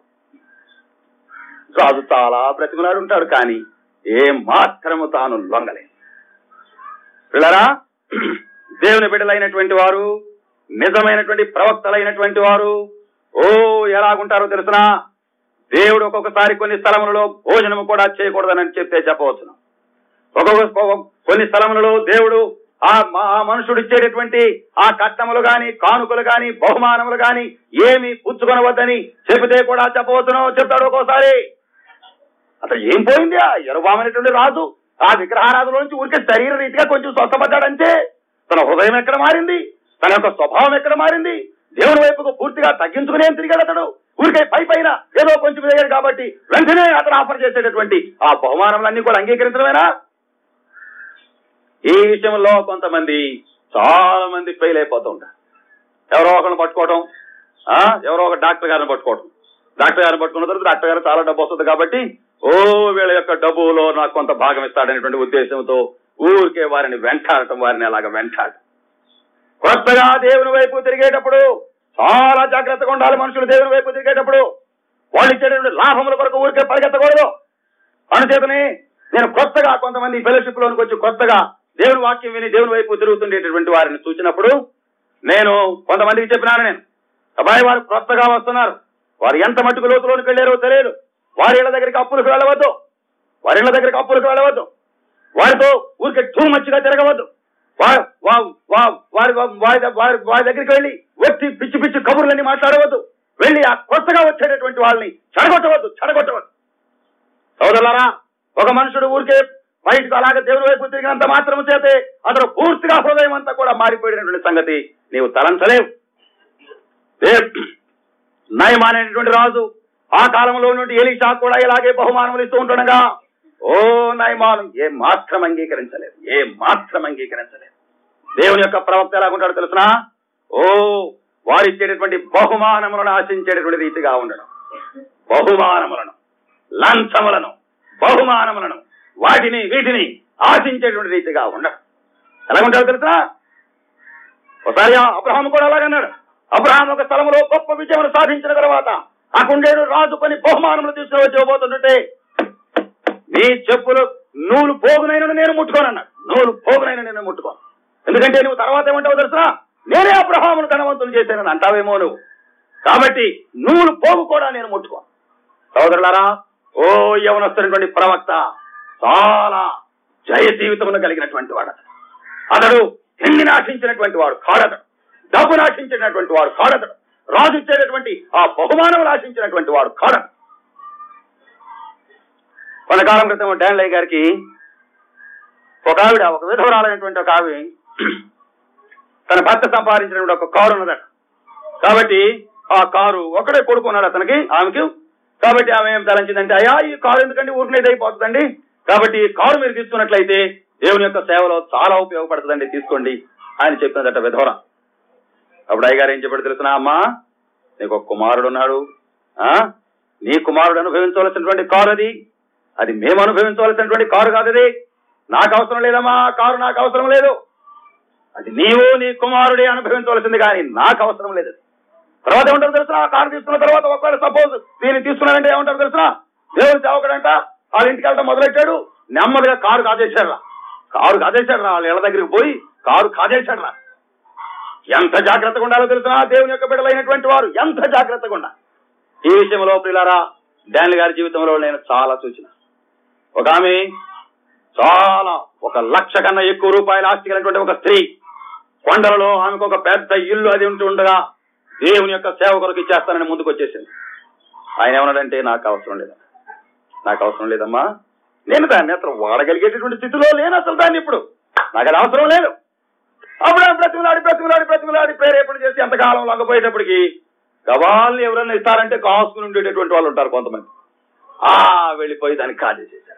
రాజు చాలా బ్రతికులాడు ఉంటాడు కానీ ఏ మాత్రము తాను లొంగలేదు పిల్లరా దేవుని బిడ్డలైనటువంటి వారు నిజమైనటువంటి ప్రవక్తలైనటువంటి వారు ఓ ఎలాగుంటారో తెలుసునా దేవుడు ఒక్కొక్కసారి కొన్ని స్థలములలో భోజనము కూడా చేయకూడదని చెప్తే చెప్పవచ్చును ఒక్కొక్క ఒక్కొక్క- కొన్ని స్థలములలో దేవుడు ఆ మ- ఆ మనుషుడు ఇచ్చేటటువంటి ఆ కట్టములు గాని కానుకలు గాని బహుమానములు గాని ఏమి పుచ్చుకొనవద్దని చెబితే కూడా చెప్పవచ్చును చెప్తాడు ఒక్కోసారి అసలు ఏం పోయింది ఆ ఎరుబామైనటువంటి రాజు ఆ విగ్రహారాధుల నుంచి ఊరికే శరీర రీతిగా కొంచెం స్వస్థపడ్డాడంటే తన హృదయం ఎక్కడ మారింది తన యొక్క స్వభావం ఎక్కడ మారింది దేవుని వైపుకు పూర్తిగా తగ్గించుకునే తిరిగాడు అతడు ఊరికే పై పైన ఏదో కొంచెం దిగాడు కాబట్టి వెంటనే అతను ఆఫర్ చేసేటటువంటి ఆ బహుమానములన్నీ కూడా అంగీకరించడమేనా ఈ విషయంలో కొంతమంది చాలా మంది ఫెయిల్ అయిపోతూ ఉంటారు ఎవరో ఒకరిని పట్టుకోవడం ఆ ఎవరో ఒక డాక్టర్ గారిని పట్టుకోవడం డాక్టర్ గారిని పట్టుకున్న తర్వాత డాక్టర్ గారు చాలా డబ్బు వస్తుంది కాబట్టి ఓ వీళ్ళ యొక్క డబ్బులో నాకు కొంత భాగం ఇస్తాడనేటువంటి ఉద్దేశంతో ఊరికే వారిని వెంటాడటం వారిని అలాగ వెంటాడటం కొత్తగా దేవుని వైపు తిరిగేటప్పుడు చాలా జాగ్రత్తగా ఉండాలి మనుషులు దేవుని వైపు తిరిగేటప్పుడు వాళ్ళు ఇచ్చేటటువంటి లాభముల కొరకు ఊరికే పరిగెత్తకూడదు అనుచేతని నేను కొత్తగా కొంతమంది ఫెలోషిప్ లోనికి వచ్చి కొత్తగా దేవుని వాక్యం విని దేవుని వైపు తిరుగుతుండేటటువంటి వారిని చూసినప్పుడు నేను కొంతమందికి చెప్పినాను నేను అబ్బాయి వారు కొత్తగా వస్తున్నారు వారు ఎంత మట్టుకు లోతులోనికి వెళ్ళారో తెలియదు వారి ఇళ్ల దగ్గరికి అప్పులకు వెళ్ళవద్దు వారి ఇళ్ల దగ్గరికి అప్పులకు వెళ్ళవద్దు వారితో ఊరికే టూ మచ్చిగా తిరగవద్దు వా- వా- వా- వారి వారి వారి వారి దగ్గరికి వెళ్ళి వచ్చి పిచ్చి పిచ్చి కబుర్లన్నీ మాట్లాడవద్దు వెళ్ళి ఆ కొత్తగా వచ్చేటటువంటి వాళ్ళని చెడగొట్టవద్దు చెడగొట్టవద్దు సోదరులారా ఒక మనుషుడు ఊరికే బయటకు అలాగే దేవుని వైపు తిరిగినంత మాత్రం చేతే అతడు పూర్తిగా హృదయం అంతా కూడా మారిపోయినటువంటి సంగతి నీవు తలంచలేవు నయం అనేటువంటి రాజు ఆ కాలంలో నుండి ఎలీషా కూడా ఇలాగే బహుమానములు ఇస్తూ ఉంటుండగా ఓ నయమాను ఏ మాత్రం అంగీకరించలేదు ఏ మాత్రం అంగీకరించలేదు దేవుని యొక్క ప్రవక్త ఎలాగుంటాడు తెలుసునా ఓ వారిచ్చేటటువంటి బహుమానములను ఆశించేటటువంటి రీతిగా ఉండడం బహుమానములను లంచములను బహుమానములను వాటిని వీటిని ఆశించేటువంటి రీతిగా ఉండడం ఎలాగుంటాడు తెలుసా ఒకసారి అబ్రహాం కూడా అలాగన్నాడు అబ్రహాం ఒక స్థలంలో గొప్ప విజయం సాధించిన తర్వాత ఆ కుండేడు రాజు పని బహుమానములు తీసుకుని వచ్చి ఇవ్వబోతుంటే నీ చెప్పులు నూలు పోగునైన నేను ముట్టుకోనన్నాడు నూలు పోగునైన నేను ముట్టుకోను ఎందుకంటే నువ్వు తర్వాత ఏమంటావు తెలుసా నేనే అబ్రహామును ధనవంతులు చేశానని అంటావేమో నువ్వు కాబట్టి నూలు పోగు కూడా నేను ముట్టుకోను సోదరులారా ఓ యవనస్తున్నటువంటి ప్రవక్త చాలా జయ జీవితమును కలిగినటువంటి వాడు అతడు. అతడు తిండిని ఆశించినటువంటి వాడు కాడతడు డబ్బును ఆశించినటువంటి వాడు కాడతడు రాజు ఇచ్చేటటువంటి ఆ బహుమానములు ఆశించినటువంటి వాడు కాడతడు కొంతకాలం క్రితం డాన్లయ్య గారికి ఒక ఆవిడ ఒక విధవరాలైనటువంటి ఒక ఆవిడ తన భర్త సంపాదించినటువంటి ఒక కారు ఉన్నదట కాబట్టి ఆ కారు ఒకడే కొడుకున్నాడు అతనికి ఆమెకి కాబట్టి ఆమె ఏం తలంచిందంటే అయ్యా ఈ కారు ఎందుకంటే ఊరికనేది అయిపోతుందండి కాబట్టి ఈ కారు మీరు తీసుకున్నట్లయితే దేవుని యొక్క సేవలో చాలా ఉపయోగపడుతుందండి తీసుకోండి ఆయన చెప్పినదట విధవర అప్పుడు అయ్యగారు ఏం చెప్పాడు తెలుసునా అమ్మా నీకు ఒక కుమారుడు ఉన్నాడు ఆ నీ కుమారుడు అనుభవించవలసినటువంటి కారు అది అది మేము అనుభవించవలసినటువంటి కారు కాదు అది నాకు అవసరం లేదమ్మా ఆ కారు నాకు అవసరం లేదు అది నీవు నీ కుమారుడే అనుభవించవలసింది కానీ నాకు అవసరం లేదు తర్వాత ఏమంటారు తెలుసా ఆ కారు తీసుకున్న తర్వాత ఒకవేళ సపోజ్ దీన్ని తీసుకున్నానంటే ఏమంటారు తెలుసా దేవుడు సేవకుడంట వాళ్ళ ఇంటికి వెళ్ళటం మొదలెట్టాడు నెమ్మదిగా కారు కాజేశాడు కారు కాజేశాడు వాళ్ళ ఇళ్ళ దగ్గరికి పోయి కారు కాజేశాడు ఎంత జాగ్రత్తగా ఉండాలో తెలుసా దేవుని యొక్క బిడ్డలైనటువంటి వారు ఎంత జాగ్రత్తగా ఉండాలి ఈ విషయంలో ప్రిలారా డాన్ గారి జీవితంలో నేను చాలా చూసిన ఒక ఆమె చాలా ఒక లక్ష కన్నా ఎక్కువ రూపాయల ఆస్తి కలిగినటువంటి ఒక స్త్రీ కొండలలో ఆమెకు ఒక పెద్ద ఇల్లు అది ఉంటూ ఉండగా దేవుని యొక్క సేవ కొరకు ఇచ్చేస్తానని ముందుకు వచ్చేసింది ఆయన ఏమన్నాడంటే నాకు అవసరం లేదు నాకు అవసరం లేదమ్మా నేను దాన్ని అసలు వాడగలిగేటటువంటి స్థితిలో లేను అసలు దాన్ని ఇప్పుడు నాకు అది అవసరం లేదు అప్పుడు ఆమె బ్రతిమలాడి బ్రతిమలాడి బ్రతిమలాడి ప్రేరేపణ చేసి ఎంతకాలం లొంగపోయేటప్పటికి గవాల్ని ఎవరైనా ఇస్తారంటే కాసుకుని ఉండేటటువంటి వాళ్ళు ఉంటారు కొంతమంది ఆ వెళ్ళిపోయి దాన్ని ఖాళీ చేశారు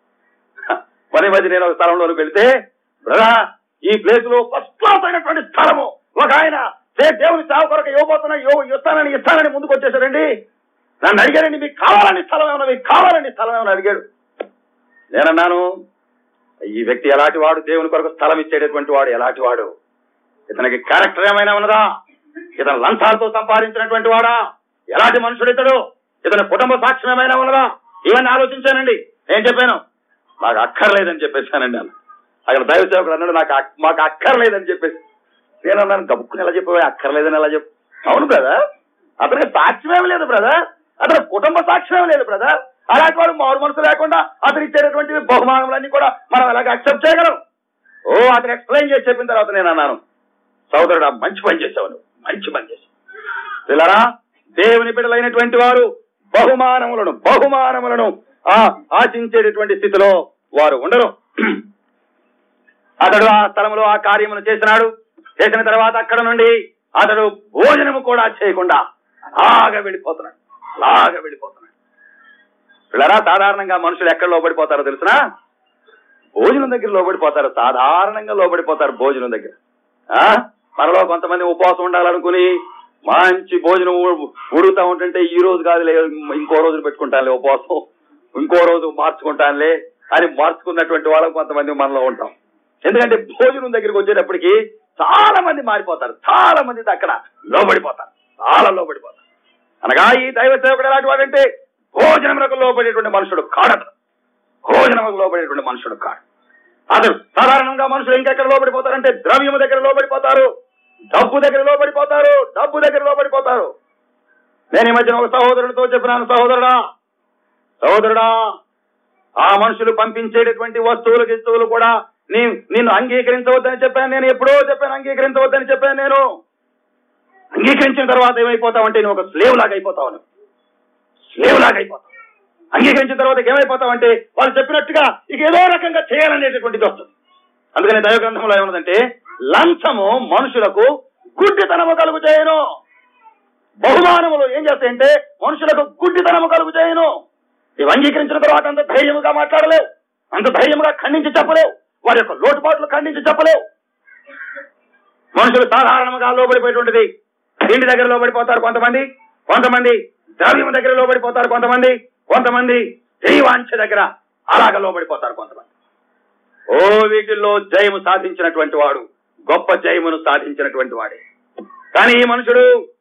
పని మధ్య నేను ఒక స్థలంలోకి వెళ్తే బ్రదా ఈ ప్లేస్ లో ఫస్ట్ క్లాస్ అయినటువంటి స్థలము ఒక ఆయన "సే, దేవుని సేవ కొరకు ఇవ్వబోతున్నా ఇవ్వ ఇస్తానని ఇస్తానని ముందుకు వచ్చేసాడండి నన్ను అడిగారండి మీకు కావాలని స్థలం ఏమన్నా మీకు కావాలని స్థలం ఏమన్నా అడిగాడు నేనన్నాను ఈ వ్యక్తి ఎలాంటి వాడు దేవుని కొరకు స్థలం ఇచ్చేటటువంటి వాడు ఎలాంటి వాడు ఇతనికి క్యారెక్టర్ ఏమైనా ఉన్నదా ఇతను లంచాలతో సంపాదించినటువంటి వాడా ఎలాంటి మనుషుడు ఇతడు ఇతని కుటుంబ సాక్ష్యం ఏమైనా ఉన్నదా ఇవన్నీ ఆలోచించానండి నేను చెప్పాను నాకు అక్కర్లేదని చెప్పేశానండి అన్న అక్కడ దైవ సేవకుడు అన్నాడు నాకు అక్- మాకు అక్కర్లేదని చెప్పేసి నేను అన్నాను గబుక్కుని ఎలా చెప్పి అక్కర్లేదని ఎలా చెప్పు అవును బ్రదర్ అతనికి సాక్ష్యమేం లేదు బ్రదర్ అతని కుటుంబ సాక్ష్యం లేదు బ్రదర్ అలాంటి వాడు మారు మనసు లేకుండా అతను ఇచ్చేటటువంటి బహుమానములన్నీ కూడా మనం ఎలాగ అక్సెప్ట్ చేయగలం ఓ అతను ఎక్స్ప్లెయిన్ చేసి చెప్పిన తర్వాత నేను అన్నాను సోదరుడా మంచి పని చేసావు నువ్వు మంచి పని చేసావు పిల్లరా దేవుని బిడ్డలైనటువంటి వారు బహుమానములను బహుమానములను ఆ ఆశించేటటువంటి స్థితిలో వారు ఉండరు అతడు ఆ స్థలంలో ఆ కార్యమును చేసినాడు చేసిన తర్వాత అక్కడ నుండి అతడు భోజనము కూడా చేయకుండా అలాగా వెళ్ళిపోతున్నాడు అలాగా వెళ్ళిపోతున్నాడు పిల్లరా సాధారణంగా మనుషులు ఎక్కడ లోబడిపోతారో తెలుసునా భోజనం దగ్గర లోబడిపోతారు సాధారణంగా లోబడిపోతారు భోజనం దగ్గర ఆ మనలో కొంతమంది ఉపవాసం ఉండాలనుకుని మంచి భోజనం ఉ- ఉడుగుతా ఉంటుంటే ఈ రోజు కాదులే ఇంకో రోజు పెట్టుకుంటానులే ఉపవాసం ఇంకో రోజు మార్చుకుంటానులే అని మార్చుకున్నటువంటి వాళ్ళం కొంతమంది మనలో ఉంటాం ఎందుకంటే భోజనం దగ్గరికి వచ్చేటప్పటికి చాలా మంది మారిపోతారు చాలా మంది అక్కడ లోబడిపోతారు చాలా లోబడిపోతారు అనగా ఈ దైవ సేవకుడు ఎలాంటి వాడంటే భోజనములకు లోబడేటువంటి మనుషుడు కాడదు భోజనములకు లోబడేటువంటి మనుషుడు కాడు అతడు సాధారణంగా మనుషులు ఇంకెక్కడ లోబడిపోతారంటే ద్రవ్యము దగ్గర లోబడిపోతారు డబ్బు దగ్గర లోబడిపోతారు డబ్బు దగ్గర లోబడిపోతారు నేను ఈ మధ్యన ఒక సహోదరుడితో చెప్పినాను సహోదరుడా సహోదరుడా ఆ మనుషులు పంపించేటటువంటి వస్తువులు గిస్తువులు కూడా నీ నిన్ను అంగీకరించవద్దని చెప్పాను నేను ఎప్పుడో చెప్పాను అంగీకరించవద్దని చెప్పాను నేను అంగీకరించిన తర్వాత ఏమైపోతావంటే నువ్వు ఒక స్లేవ్ లాగా అయిపోతావు నువ్వు స్లేవ్ లాగా అయిపోతావు అంగీకరించిన తర్వాత ఏమైపోతామంటే వాళ్ళు చెప్పినట్టుగా ఇక ఏదో రకంగా చేయాలనేటటువంటిది వస్తుంది అందుకని దైవ గ్రంథంలో ఏమన్నదంటే లంచము మనుషులకు గుడ్డితనము కలుగు చేయను బహుమానములు ఏం చేస్తాయంటే మనుషులకు గుడ్డితనము కలుగు చేయను ఇవి అంగీకరించిన తర్వాత అంత ధైర్యముగా మాట్లాడలేవు అంత ధైర్యముగా ఖండించి చెప్పలేవు వారి యొక్క లోటుపాట్లు ఖండించి చెప్పలేవు మనుషులు సాధారణంగా లోబడిపోయేటువంటిది తిండి దగ్గర లోబడిపోతారు కొంతమంది కొంతమంది ద్రవ్యం దగ్గర లోబడిపోతారు కొంతమంది కొంతమంది దైవాంశ దగ్గర అలాగ లోబడిపోతారు కొంతమంది ఓ వీటిల్లో జయము సాధించినటువంటి వాడు గొప్ప జయమును సాధించినటువంటి వాడే కానీ ఈ మనుషుడు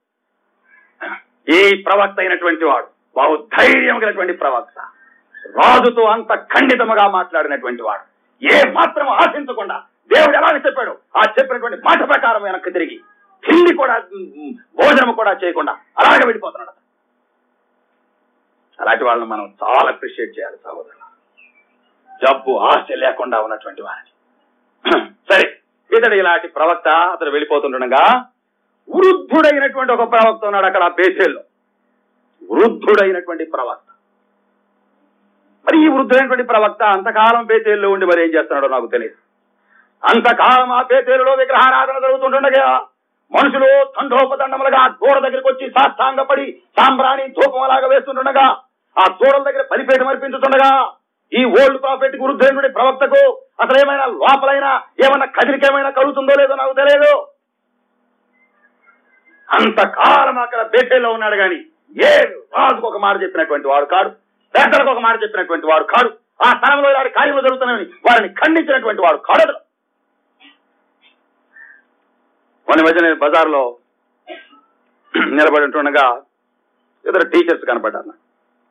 ఈ ప్రవక్త అయినటువంటి వాడు బాగు ధైర్యం కలిగినటువంటి ప్రవక్త రాజుతో అంత ఖండితముగా మాట్లాడినటువంటి వాడు ఏ మాత్రం ఆశించకుండా దేవుడు ఎలాగ చెప్పాడు ఆ చెప్పినటువంటి మాట ప్రకారం వెనక్కి తిరిగి తిండి కూడా ఉమ్, భోజనం కూడా చేయకుండా అలాగే వెళ్ళిపోతున్నాడు అతను. అలాంటి వాళ్ళని మనం చాలా అప్రిషియేట్ చేయాలి సహోదరులు జబ్బు ఆశ లేకుండా ఉన్నటువంటి వారిని సరే ఇతడు ఇలాంటి ప్రవక్త అతడు వెళ్ళిపోతుండగా వృద్ధుడైనటువంటి ఒక ప్రవక్త ఉన్నాడు అక్కడ ఆ బేసేల్లో వృద్ధుడైనటువంటి ప్రవక్త మరి ఈ వృద్ధుడైనటువంటి ప్రవక్త అంతకాలం బేతేల్లో ఉండి మరి ఏం చేస్తున్నాడో నాకు తెలియదు అంతకాలం ఆ బేతేలులో విగ్రహారాధన జరుగుతుండగా మనుషులు తండోపదండములుగా ఆ దూడ దగ్గరికి వచ్చి సాష్టాంగపడి సాంబ్రాణి ధూపం అలాగా వేస్తుండగా ఆ దూడల దగ్గర బలిపేట అర్పించుతుండగా ఈ ఓల్డ్ ప్రాఫిట్ వృద్ధుడైనటువంటి ప్రవక్తకు అసలు ఏమైనా లోపలైనా ఏమైనా కదిలికేమైనా కలుగుతుందో లేదో నాకు తెలియదు అంతకాలం అక్కడ బేటేలో ఉన్నాడు గాని ఏ రాజుకు ఒక మాట చెప్పినటువంటి వాడు కాడు పెద్దలకు ఒక మాట చెప్పినటువంటి వాడు కాడు ఆ స్థలంలో ఇలాంటి కార్యములు జరుగుతున్నాయని వారిని ఖండించినటువంటి వాడు కాడు అతను. మొన్న మధ్య నేను బజార్లో నిలబడి ఉంటుండగా ఇద్దరు టీచర్స్ కనపడ్డారు నాకు.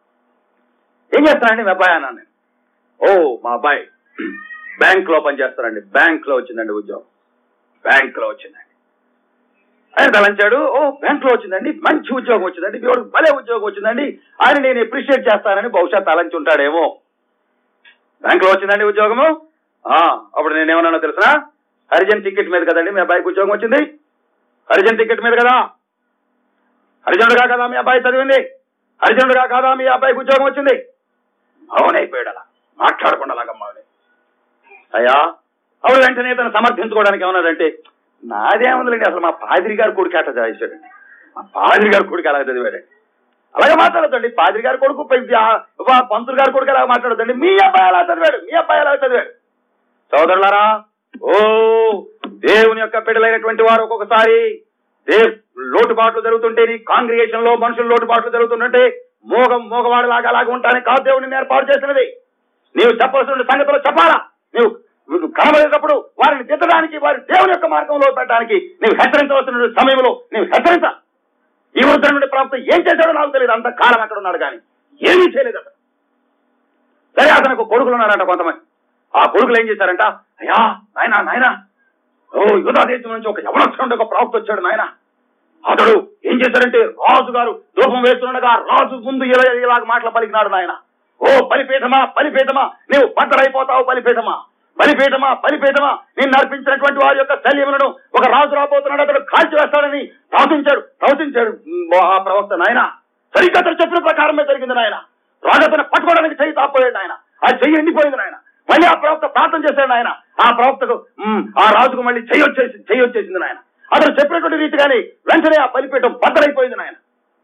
ఏం చేస్తానండి మీ అబ్బాయి అన్నాను నేను ఓ మా అబ్బాయి బ్యాంక్ లో పనిచేస్తారండి బ్యాంక్ లో వచ్చిందండి ఉద్యోగం బ్యాంక్ లో వచ్చిందండి ఆయన తలంచాడు ఓ బ్యాంక్ లో వచ్చిందండి మంచి ఉద్యోగం వచ్చిందండి మీ వాడికి భలే ఉద్యోగం వచ్చిందండి ఆయన నేను అప్రిషియేట్ చేస్తానని బహుశా తలంచి ఉంటాడేమో బ్యాంక్ లో వచ్చిందండి ఉద్యోగము ఆ అప్పుడు నేను ఏమన్నానో తెలుసా హరిజన్ టికెట్ మీద కదండి మీ అబ్బాయికి ఉద్యోగం వచ్చింది హరిజన్ టికెట్ మీద కదా హరిజనుడుగా కదా మీ అబ్బాయి చదివింది హరిజనుడుగా కాదా మీ అబ్బాయికి ఉద్యోగం వచ్చింది అవునైపోయాడు అలా మాట్లాడకుండా అలాగమ్మాలి అయ్యా అవును వెంటనే తను సమర్థించుకోవడానికి ఏమన్నాడంటే నాదేముందండి అసలు మా పాదిరి గారి కొడుకు అట్లా చదివాడండి మా పాదిరి గారి కొడుకు అలా చదివాడండి అలాగే మాట్లాడద్దండి పాదిరి గారి కొడుకు పై- ఆ, ఆ పంతులు గారి కొడుకు అలా మాట్లాడద్దండి మీ అబ్బాయి అలా చదివాడు మీ అబ్బాయి అలా చదివాడు సోదరులారా ఓ దేవుని యొక్క బిడ్డలైనటువంటి వారు ఒక్కొక్కసారి దేవ్ లోటుపాట్లు జరుగుతుంటే నీ కాంగ్రిగేషన్ లో మనుషులు లోటుపాట్లు జరుగుతుంటే మోగ మోగవాడు లాగా అలాగే ఉంటానని కాదు దేవుడిని ఏర్పాటు చేసినది నీవు చెప్పవలసిన సంగతులు చెప్పాలా నీవు నువ్వు కనబడేటప్పుడు వారిని తిట్టడానికి వారి దేవుని యొక్క మార్గంలో పెట్టడానికి నీవు హెచ్చరించవలసిన సమయంలో నీవు హెచ్చరించ ఈ వృద్ధుల నుండి ప్రాప్తం ఏం చేశాడో నాకు తెలియదు అంత కాలం అక్కడ ఉన్నాడు కానీ ఏమీ చేయలేదు అతను సరే అతనికి కొడుకులు ఉన్నారంట కొంతమంది ఆ కొడుకులు ఏం చేశారంట అయ్యా నాయనా నాయనా ఓ యుధా దేశం నుంచి ఒక యవనస్తుడు ఒక ప్రవక్త వచ్చాడు నాయన అతడు ఏం చేశాడంటే రాజు గారు ధూపం వేస్తుండగా రాజు ముందు ఇలా ఇలాగ మాటలు పలికినాడు నాయన ఓ బలిపీఠమా బలిపీఠమా నీవు బట్టలైపోతావు బలిపీఠమా బలిపీఠమా బలిపీఠమా నిన్ను అర్పించినటువంటి వారి యొక్క శల్యములను ఒక రాజు రాబోతున్నాడు అతడు కాల్చి వేస్తాడని ప్రవచించాడు ప్రవచించాడు ఉమ్, ఆ ప్రవక్త నాయన సరిగ్గా అతను చెప్పిన ప్రకారమే జరిగింది నాయన రాజు అతను పట్టుకోవడానికి చెయ్యి తాపోయాడు ఆయన ఆ చెయ్యి ఎండిపోయింది నాయన మళ్ళీ ఆ ప్రవక్త ప్రార్థన చేశాడు ఆయన ఆ ప్రవక్తకు ఉమ్, ఆ రాజుకు మళ్ళీ చెయ్యి వచ్చేసి చెయ్యి వచ్చేసింది నాయన అతను చెప్పినటువంటి రీతిగానే వెంటనే ఆ బలిపీఠం బద్దలైపోయింది నాయన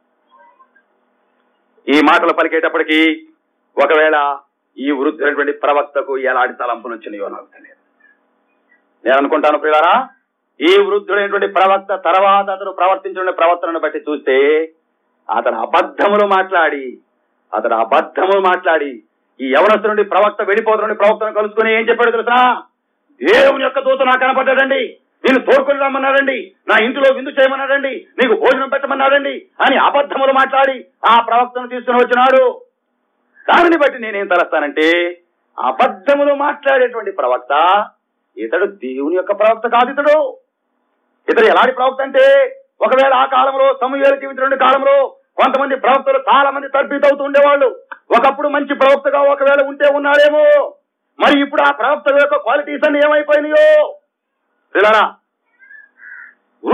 ఈ మాటలు పలికేటప్పటికి ఒకవేళ ఈ వృద్ధులైనటువంటి ప్రవక్తకు ఎలాంటి తలంపులు వచ్చినాయో నాకు తెలియదు నేను అనుకుంటాను ప్రియులారా ఈ వృద్ధుడైనటువంటి ప్రవక్త తర్వాత అతను ప్రవర్తించిన ప్రవర్తనను బట్టి చూస్తే అతను అబద్ధములు మాట్లాడి అతను అబద్ధములు మాట్లాడి ఈ యవనస్తు నుండి ప్రవక్త వెళ్ళిపోతున్న ప్రవక్తను కలుసుకుని ఏం చెప్పాడు తెలుసా దేవుని యొక్క దూత నాకు కనపడ్డాడండి నేను తోడుకొని రమ్మన్నాడండి నా ఇంటిలో విందు చేయమన్నాడండి నీకు భోజనం పెట్టమన్నాడండి అని అబద్ధములు మాట్లాడి ఆ ప్రవక్తను తీసుకుని వచ్చినాడు దానిని బట్టి నేనేం తలస్తానంటే అబద్ధములు మాట్లాడేటువంటి ప్రవక్త ఇతడు దేవుని యొక్క ప్రవక్త కాదు ఇతడు ఇతడు ఎలాంటి ప్రవక్త అంటే ఒకవేళ ఆ కాలంలో సమూహాలు జీవించిన కాలంలో కొంతమంది ప్రవక్తలు చాలా మంది తర్బీతవుతూ ఉండేవాళ్ళు ఒకప్పుడు మంచి ప్రవక్తగా ఒకవేళ ఉంటే ఉన్నాడేమో మరి ఇప్పుడు ఆ ప్రవక్త యొక్క క్వాలిటీస్ అన్ని ఏమైపోయినాయో పిల్లరా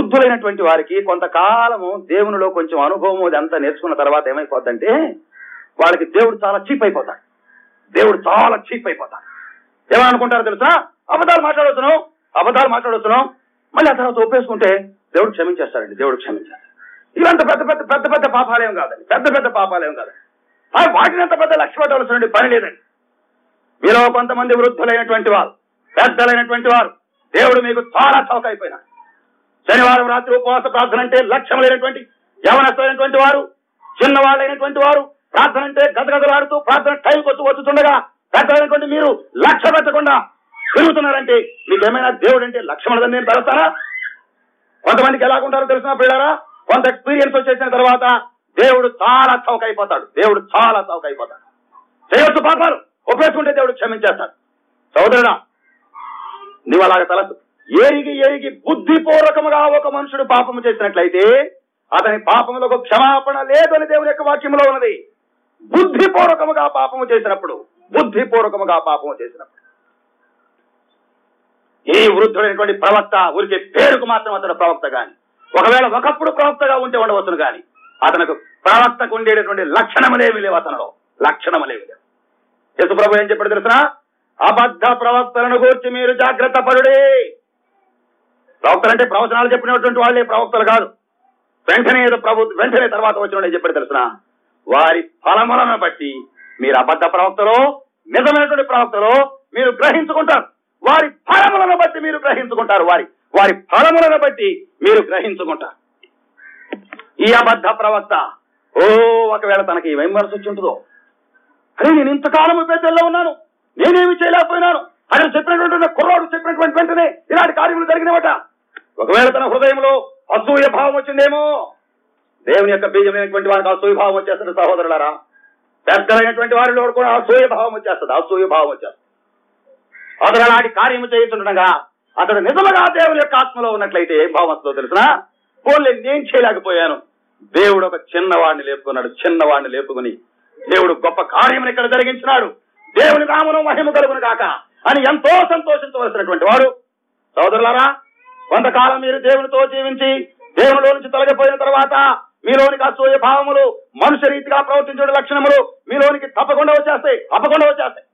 వృద్ధులైనటువంటి వారికి కొంతకాలము దేవునిలో కొంచెం అనుభవం అదంతా నేర్చుకున్న తర్వాత ఏమైపోద్దంటే వాళ్ళకి దేవుడు చాలా చీప్ అయిపోతాడు దేవుడు చాలా చీప్ అయిపోతాడు ఏమనుకుంటారో తెలుసా అబద్ధాలు మాట్లాడుతున్నాం అబద్ధాలు మాట్లాడుతున్నాం మళ్ళీ ఆ తర్వాత ఒప్పేసుకుంటే దేవుడు క్షమించేస్తాడండి దేవుడు క్షమించేస్తాడు ఇవంత పెద్ద పెద్ద పెద్ద పెద్ద పాపాలేం కాదండి పెద్ద పెద్ద పాపాలేం కాదండి ఆ వాటిని అంత పెద్ద లక్ష్య పెట్టవలసిన పని లేదండి మీలో కొంతమంది వృద్ధులైనటువంటి వారు పెద్దలైనటువంటి వారు దేవుడు మీకు చాలా చౌక అయిపోయినాడు శనివారం రాత్రి ఉపవాస ప్రార్థన అంటే లక్ష్యములైనటువంటి యవనస్తులైనటువంటి వారు చిన్నవాళ్ళైనటువంటి వారు ప్రార్థన అంటే గదగదలాడుతూ ప్రార్థన టైంకి వచ్చి వచ్చుతుండగా పెద్దలైనటువంటి మీరు లక్ష్య పెట్టకుండా తిరుగుతున్నారంటే మీకు ఏమైనా దేవుడు అంటే లక్ష్యములదని నేను తలుస్తారా కొంతమందికి ఎలాగుంటారో తెలిసిన పిల్లరా కొంత ఎక్స్పీరియన్స్ వచ్చేసిన తర్వాత దేవుడు చాలా చౌక అయిపోతాడు దేవుడు చాలా చౌక అయిపోతాడు చేయొచ్చు పాపాలు ఒప్పేసుకుంటే దేవుడు క్షమించేస్తాడు సోదరుడా నువ్వు అలాగ తలసు ఎరిగి ఎరిగి బుద్ధిపూర్వకముగా ఒక మనుషుడు పాపము చేసినట్లయితే అతని పాపములకు క్షమాపణ లేదని దేవుని యొక్క వాక్యంలో ఉన్నది బుద్ధిపూర్వకముగా పాపము చేసినప్పుడు బుద్ధిపూర్వకముగా పాపము చేసినప్పుడు ఈ వృద్ధుడైనటువంటి ప్రవక్త ఊరికే పేరుకు మాత్రం అతను ప్రవక్త గాని ఒకవేళ ఒకప్పుడు ప్రవక్తగా ఉంటే ఉండవచ్చును గాని అతనికి ప్రవక్తకు ఉండేటటువంటి లక్షణములేమి లేవు అతనిలో లక్షణములేమి లేవు యశుప్రభు ఏం చెప్పాడు తెలిసిన అబద్ధ ప్రవక్తలను గూర్చి మీరు జాగ్రత్త పడుడే ప్రవక్తలు అంటే ప్రవచనాలు చెప్పినటువంటి వాళ్ళే ప్రవక్తలు కాదు వెంటనే ఏదో ప్రభు వెంటనే తర్వాత వచ్చిన వాళ్ళు ఏం చెప్పాడు తెలిసిన వారి ఫలములను బట్టి మీరు అబద్ధ ప్రవక్తలో నిజమైనటువంటి ప్రవక్తలో మీరు గ్రహించుకుంటారు వారి ఫలములను బట్టి మీరు గ్రహించుకుంటారు వారి వారి ఫలములను బట్టి మీరు గ్రహించుకుంటారు ఈ అబద్ధ ప్రవక్త ఓ ఒకవేళ తనకి ఏమేం మనసు వచ్చి ఉంటుందో అరే నేను ఇంతకాలం పెద్దల్లో ఉన్నాను నేనేమి చేయలేకపోయినాను అని చెప్పినటువంటి కుర్రాడు చెప్పినటువంటి వెంటనే ఇలాంటి కార్యములు జరిగినవట ఒకవేళ తన హృదయంలో అసూయ భావం వచ్చిందేమో దేవుని యొక్క బీజమైనటువంటి వారికి అసూయ భావం వచ్చేస్తుంది సహోదరులారా పెద్దలైనటువంటి వారిలో కూడా అసూయ భావం వచ్చేస్తుంది అసూయ భావం వచ్చేస్తుంది అతడు అలాంటి కార్యము చేస్తుండగా అతడు నిజముగా దేవుని యొక్క ఆత్మలో ఉన్నట్లయితే ఏం భావం వస్తుందో తెలిసిన పోలే నేను చేయలేకపోయాను దేవుడు ఒక చిన్నవాడిని లేపుకున్నాడు చిన్నవాడిని లేపుకుని దేవుడు గొప్ప కార్యమును ఇక్కడ జరిగించినాడు దేవుని నామను మహిమ కలుగును కాక అని ఎంతో సంతోషించవలసినటువంటి వాడు సోదరులారా కొంతకాలం మీరు దేవునితో జీవించి దేవునిలో నుంచి తొలగిపోయిన తర్వాత మీలోనికి అసూయ భావములు మనుష్య రీతిగా ప్రవర్తించే లక్షణములు మీలోనికి తప్పకుండా వచ్చేస్తాయి తప్పకుండా వచ్చేస్తాయి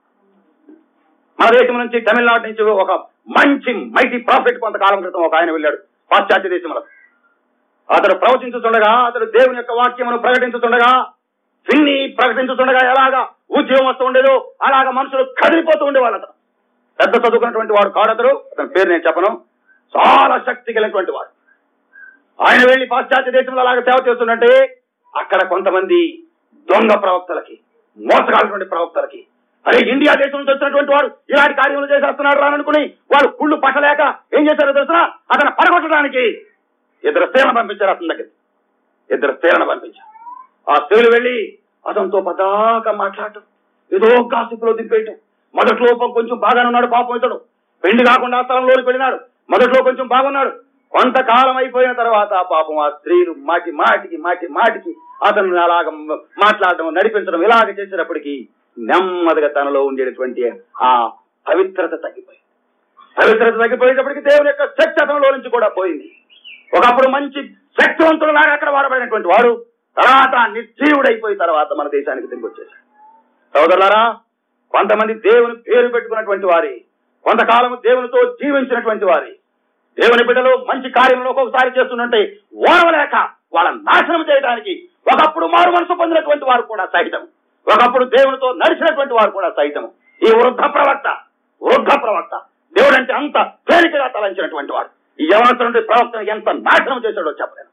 మన దేశం నుంచి తమిళనాడు నుంచి ఒక మంచి మైటీ ప్రాఫిట్ కొంతకాలం క్రితం ఒక ఆయన వెళ్ళాడు పాశ్చాత్య దేశంలో అతడు ప్రవచించుతుండగా అతడు దేవుని యొక్క వాక్యమును ప్రకటించుతుండగా విన్ని ప్రకటించుతుండగా ఎలాగా ఉద్యోగం వస్తూ ఉండేదో అలాగా మనుషులు కదిలిపోతూ ఉండేవాళ్ళు అతను పెద్ద చదువుకున్నటువంటి వాడు కాడు అతడు అతని పేరు నేను చెప్పను చాలా శక్తి కలిగినటువంటి వాడు ఆయన వెళ్లి పాశ్చాత్య దేశంలో అలాగా సేవ చేస్తుందంటే అక్కడ కొంతమంది దొంగ ప్రవక్తలకి మోసగాలటువంటి ప్రవక్తలకి అరే ఇండియా దేశం నుంచి వచ్చినటువంటి వాడు ఇలాంటి కార్యములు చేసేస్తున్నాడు రాననుకుని వాళ్ళు కుళ్ళు పట్టలేక ఏం చేశారో తెలుసిన అతను పడగొట్టడానికి ఇద్దరు స్త్రీలను పంపించారు అతని దగ్గర ఇద్దరు స్త్రీలను పంపించారు ఆ స్త్రీలు వెళ్లి అతనితో పదాకా మాట్లాడటం ఏదో కాసిపులో దింపేయటం మొదట్లో కొంచెం బాగానే ఉన్నాడు పాపం ఇతడు పెళ్లి కాకుండా ఆ స్థలంలోకి వెళ్ళినాడు మొదట్లో కొంచెం బాగున్నాడు కొంతకాలం అయిపోయిన తర్వాత పాపం ఆ స్త్రీలు మాటి మాటికి మాటి మాటికి అతను అలాగ మాట్లాడడం నడిపించడం ఇలాగ చేసేటప్పటికి నెమ్మదిగా తనలో ఉండేటటువంటి ఆ పవిత్రత తగ్గిపోయింది పవిత్రత తగ్గిపోయేటప్పటికి దేవుని యొక్క శక్తి అతనిలో నుంచి కూడా పోయింది ఒకప్పుడు మంచి శక్తివంతుడులాగా అక్కడ వాడబడినటువంటి వాడు తర్వాత నిర్జీవుడైపోయిన తర్వాత మన దేశానికి తిరిగి వచ్చేసాడు సోదరులారా కొంతమంది దేవుని పేరు పెట్టుకున్నటువంటి వారి కొంతకాలం దేవునితో జీవించినటువంటి వారి దేవుని బిడ్డలు మంచి కార్యంలో ఒక్కొక్కసారి చేస్తుంటే ఓడవలేక వాళ్ళ నాశనం చేయడానికి ఒకప్పుడు మారు మనసు పొందినటువంటి వారు కూడా సహితం ఒకప్పుడు దేవునితో నడిచినటువంటి వారు కూడా సహితం ఈ వృద్ధ ప్రవక్త వృద్ధ ప్రవక్త దేవుడు అంటే అంత తేలికగా తలంచినటువంటి వాడు ఈ యవనటువంటి ప్రవక్తను ఎంత నాశనం చేశాడో చెప్పలేను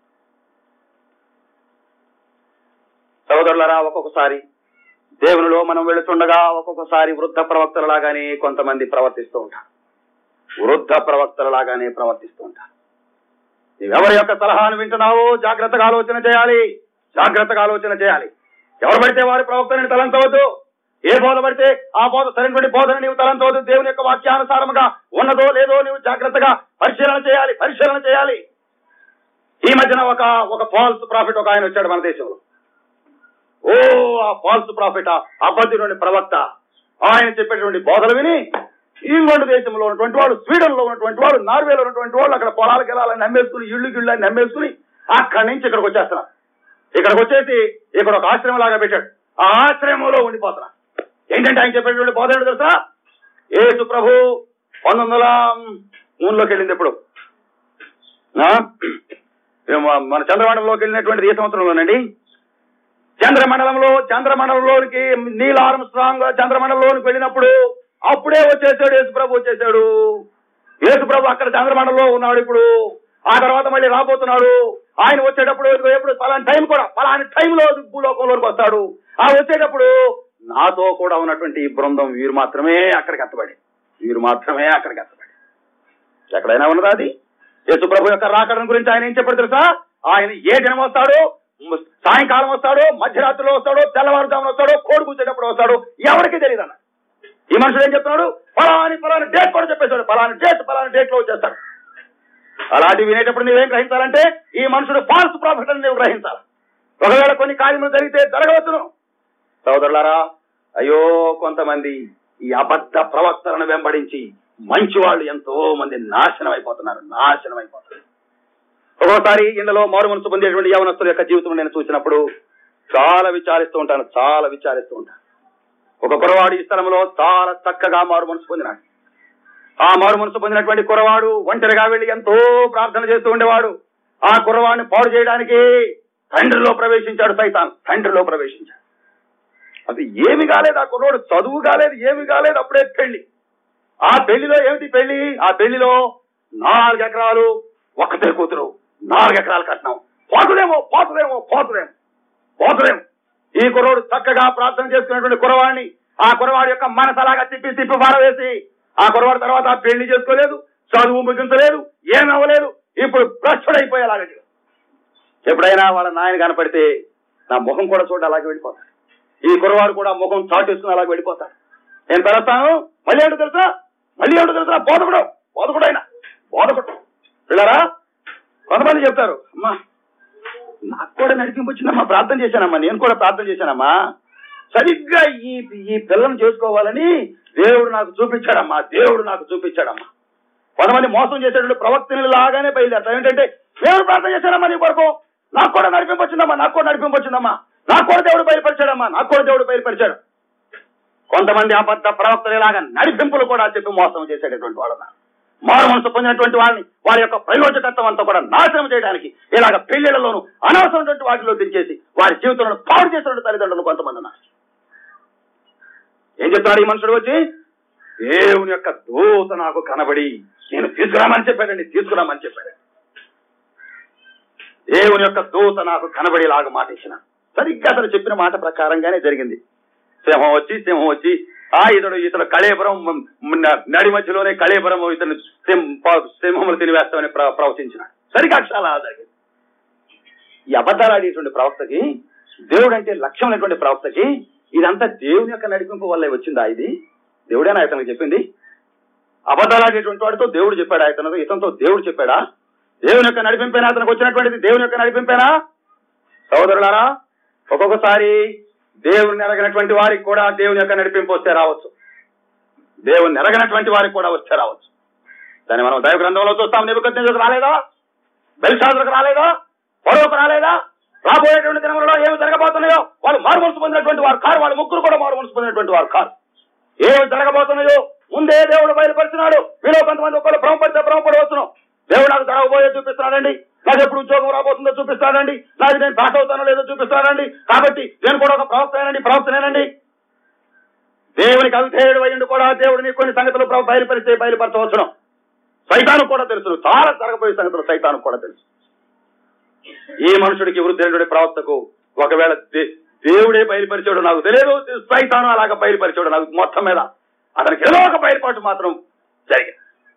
సోదరులరా ఒక్కొక్కసారి దేవునిలో మనం వెళుతుండగా ఒక్కొక్కసారి వృద్ధ ప్రవక్తలలాగానే కొంతమంది ప్రవర్తిస్తూ ఉంటారు వృద్ధ ప్రవక్తలలాగానే ప్రవర్తిస్తూ ఉంటారు ఎవరి యొక్క సలహాను వింటున్నావో జాగ్రత్తగా ఆలోచన చేయాలి జాగ్రత్తగా ఆలోచన చేయాలి ఎవరు పడితే వారి ప్రవక్తని తలంచవద్దు ఏ బోధ పడితే ఆ బోధ సరైనటువంటి బోధన నీవు తలంచవద్దు దేవుని యొక్క వాక్యానుసారముగా ఉన్నదో లేదో నీవు జాగ్రత్తగా పరిశీలన చేయాలి పరిశీలన చేయాలి ఈ మధ్యన ఒక ఒక ఫాల్స్ ప్రాఫిట్ ఒక ఆయన వచ్చాడు మన దేశంలో ఓ ఆ ఫాల్స్ ప్రాఫిట్ ఆ అబద్ధుడు ప్రవక్త ఆయన చెప్పేటువంటి బోధలు విని ఇంగ్లాండ్ దేశంలో ఉన్నటువంటి వాడు స్వీడన్ లో ఉన్నటువంటి వాడు నార్వేలో ఉన్నటువంటి వాళ్ళు అక్కడ పొలాలకు వెళ్ళాలని నమ్మేసుకుని ఇళ్ళు గిళ్ళు అని నమ్మేసుకుని అక్కడి నుంచి ఇక్కడికి వచ్చేస్తున్నారు ఇక్కడికి వచ్చేసి ఇక్కడ ఒక ఆశ్రమం లాగా పెట్టాడు ఆ ఆశ్రయంలో ఉండిపోతున్నారు ఏంటంటే ఆయన చెప్పేటువంటి బోధ ఏంటో తెలుసా యేసు ప్రభు పంతొమ్మిది వందల మూడులోకి వెళ్ళింది ఎప్పుడు ఆ? ఏమో మన చంద్రమండలంలోకి వెళ్ళినటువంటి ఈ సంవత్సరంలోనండి చంద్రమండలంలో చంద్రమండలంలోనికి నీల్ ఆర్మ్ స్ట్రాంగ్ చంద్రమండలంలోనికి వెళ్ళినప్పుడు అప్పుడే వచ్చేసాడు యేసు ప్రభు వచ్చేసాడు యేసు ప్రభు అక్కడ చంద్రమండలంలో ఉన్నాడు ఇప్పుడు ఆ తర్వాత మళ్ళీ రాబోతున్నాడు ఆయన వచ్చేటప్పుడు ఇదిగో ఎప్పుడు పలాని టైం కూడా పలాని టైంలో భూలోకంలోకి వస్తాడు ఆ వచ్చేటప్పుడు నాతో కూడా ఉన్నటువంటి ఈ బృందం వీరు మాత్రమే అక్కడికి ఎత్తబడి వీరు మాత్రమే అక్కడికి ఎత్తబడి ఎక్కడైనా ఉన్నదా అది యేసు ప్రభు యొక్క రాకడం గురించి ఆయన ఏం చెప్పాడు తెలుసా ఆయన ఏ దినం వస్తాడు సాయంకాలం వస్తాడు మధ్యరాత్రిలో వస్తాడు తెల్లవారుజామున వస్తాడు కోడి కూర్చేటప్పుడు వస్తాడు ఎవరికి తెలియదు అన్న ఈ మనుషుడు ఏం చెప్తున్నాడు ఫలాని ఫలాని డేట్ కూడా చెప్పేశాడు ఫలాని డేట్ ఫలాని డేట్ లో వచ్చేస్తాడు అలాంటి వినేటప్పుడు నువ్వేం గ్రహించాలంటే ఈ మనుషుడు ఫాల్స్ ప్రాఫిట్ అని నువ్వు గ్రహించాలి ఒకవేళ కొన్ని కార్యములు జరిగితే జరగవచ్చును సోదరులారా అయ్యో కొంతమంది ఈ అబద్ధ ప్రవక్తలను వెంబడించి మంచి వాళ్ళు ఎంతో మంది నాశనం అయిపోతున్నారు నాశనం అయిపోతున్నారు ఒక్కోసారి ఇందులో మారు మనసు పొందేటువంటి యవనస్తుల యొక్క జీవితం నేను చూసినప్పుడు చాలా విచారిస్తూ ఉంటాను చాలా విచారిస్తూ ఉంటాను ఒక కురవాడు ఈ స్థలంలో చాలా చక్కగా మారు మనసు పొందినాడు ఆ మారు మనసు పొందినటువంటి కురవాడు ఒంటరిగా వెళ్లి ఎంతో ప్రార్థన చేస్తూ ఉండేవాడు ఆ కుర్రవాడిని పాడు చేయడానికి తండ్రిలో ప్రవేశించాడు సైతాన్ తండ్రిలో ప్రవేశించాడు అది ఏమి కాలేదు ఆ కుర్రోడు చదువు కాలేదు ఏమి కాలేదు అప్పుడే పెళ్లి ఆ పెళ్లిలో ఏమిటి పెళ్లి ఆ పెళ్లిలో నాలుగు ఎకరాలు ఒక్కతే కూతురు నాలుగు ఎకరాలు కట్నం పోతులేమో పోతులేమో పోతులేమో పోతులేమో ఈ కుర్రోడు చక్కగా ప్రార్థన చేసుకున్నటువంటి కురవాడిని ఆ కురవాడి యొక్క మనసు అలాగా తిప్పి తిప్పి పారవేసి ఆ కురవాడి తర్వాత ఆ పెళ్లి చేసుకోలేదు చదువు ముగించలేదు ఏమి అవ్వలేదు ఇప్పుడు భ్రష్టుడైపోయేలాగా ఎప్పుడైనా వాళ్ళ నాయన కనపడితే నా ముఖం కూడా చూడ అలాగే వెళ్ళిపోతాడు ఈ కురవాడు కూడా ముఖం చాటేసుకుని అలాగే వెళ్ళిపోతాడు నేను పిలుస్తాను మళ్ళీ ఏంటో తెలుసా మళ్ళీ ఏంటో తెలుసా బోధకుడు బోధకుడు ఆయన బోధకుడు పిల్లరా కొంతమంది చెప్తారు అమ్మా నాకు కూడా నడిపింపు వచ్చిందమ్మా ప్రార్థన చేశానమ్మా నేను కూడా ప్రార్థన చేశానమ్మా సరిగ్గా ఈ ఈ పిల్లను చేసుకోవాలని దేవుడు నాకు చూపించాడమ్మా దేవుడు నాకు చూపించాడమ్మా కొంతమంది మోసం చేసేటువంటి ప్రవక్తని లాగానే బయలుదేరతారు ఏంటంటే దేవుడు ప్రార్థన చేశానమ్మా నీ కొరకు నాకు కూడా నడిపింపు వచ్చిందమ్మా నాకు కూడా నడిపింపు వచ్చిందమ్మా నాకు కూడా దేవుడు బయలుపరిచాడమ్మా నాకు కూడా దేవుడు బయలుపరిచాడు కొంతమంది అబద్ధ ప్రవక్తలు ఇలాగా నడిపింపులు కూడా చెప్పి మోసం చేసేటటువంటి వాళ్ళు ఉన్నారు. మారు మనసు పొందినటువంటి వాళ్ళని వారి యొక్క ప్రయోజకత్వం అంతా కూడా నాశనం చేయడానికి ఇలాగ పెళ్లిళ్లలోనూ అనవసరమైనటువంటి వాటిలో దించేసి వారి జీవితంలో పాడు చేసినటువంటి తల్లిదండ్రులు కొంతమంది ఉన్నారు ఏం చెప్తాడు ఈ మనుషుడు వచ్చి దేవుని యొక్క దూత నాకు కనబడి నేను తీసుకురామని చెప్పాడండి తీసుకురామని చెప్పాడు దేవుని యొక్క దూత నాకు కనబడేలాగా మాట ఇచ్చిన సరిగ్గా అతను చెప్పిన మాట ప్రకారంగానే జరిగింది సింహం వచ్చి సింహం వచ్చి ఆ ఇతడు ఇతడు కళేపురం మ్, న- నడి మధ్యలోనే కళేపురం ఇతను సింహ- ప- సింహములు తినివేస్తామని ప్ర- ప్రవచించినాడు సరిగ్గా అక్షరాలు అలా జరిగింది ఈ అబద్ధాలు ఆడేటువంటి ప్రవక్తకి దేవుడు అంటే లక్ష్యం అనేటువంటి ప్రవక్తకి ఇదంతా దేవుని యొక్క నడిపింపు వల్లే వచ్చిందా ఇది దేవుడేనా ఇతనికి చెప్పింది అబద్ధాలు ఆడేటువంటి వాడితో దేవుడు చెప్పాడా ఇతను ఇతనితో దేవుడు చెప్పాడా దేవుని యొక్క నడిపింపేనా అతనికి వచ్చినటువంటిది దేవుని యొక్క నడిపింపేనా సోదరులారా ఒక్కొక్కసారి దేవుని ఎరగనటువంటి వారికి కూడా దేవుని యొక్క నడిపింపు వస్తే రావచ్చు దేవుని ఎరగనటువంటి వారికి కూడా వస్తే రావచ్చు దాన్ని మనం దైవ గ్రంథంలో చూస్తాం నిబద్ధకు రాలేదా బెల్షాదులకు రాలేదా పొడవుకు రాలేదా రాబోయేటువంటి దినములలో ఏమి జరగబోతున్నాయో వాళ్ళు మారుమనసు పొందినటువంటి వారు కారు వాళ్ళ ముగ్గురు కూడా మారుమనసు పొందినటువంటి వారు కారు ఏమి జరగబోతున్నాయో ముందే దేవుడు బయలుపరిచినాడు మీలో కొంతమంది ఒకళ్ళు భ్రమపడితే భ్రమపడవచ్చును దేవుడు నాకు జరగబోయే చూపిస్తున్నాడండి నాకు ఎప్పుడు ఉద్యోగం రాబోతుందో చూపిస్తాడండి నాకు నేను పాస్ అవుతానో లేదో చూపిస్తాడండి కాబట్టి నేను కూడా ఒక ప్రవక్తనేనండి ప్రవక్తనేనండి దేవునికి అవిధేయుడు అయ్యిండు కూడా దేవుడిని కొన్ని సంగతులు ప్రభు బయలుపరిస్తే బయలుపరచవచ్చును సైతాను కూడా తెలుసు చాలా జరగబోయే సంగతులు సైతాను కూడా తెలుసు ఈ మనుషుడికి వృద్ధుడి ప్రవక్తకు ఒకవేళ దే- దేవుడే బయలుపరిచాడు నాకు తెలియదు సైతాను అలాగ బయలుపరిచాడు నాకు మొత్తం మీద అతనికి ఏదో ఒక బయలుపాటు మాత్రం జరిగింది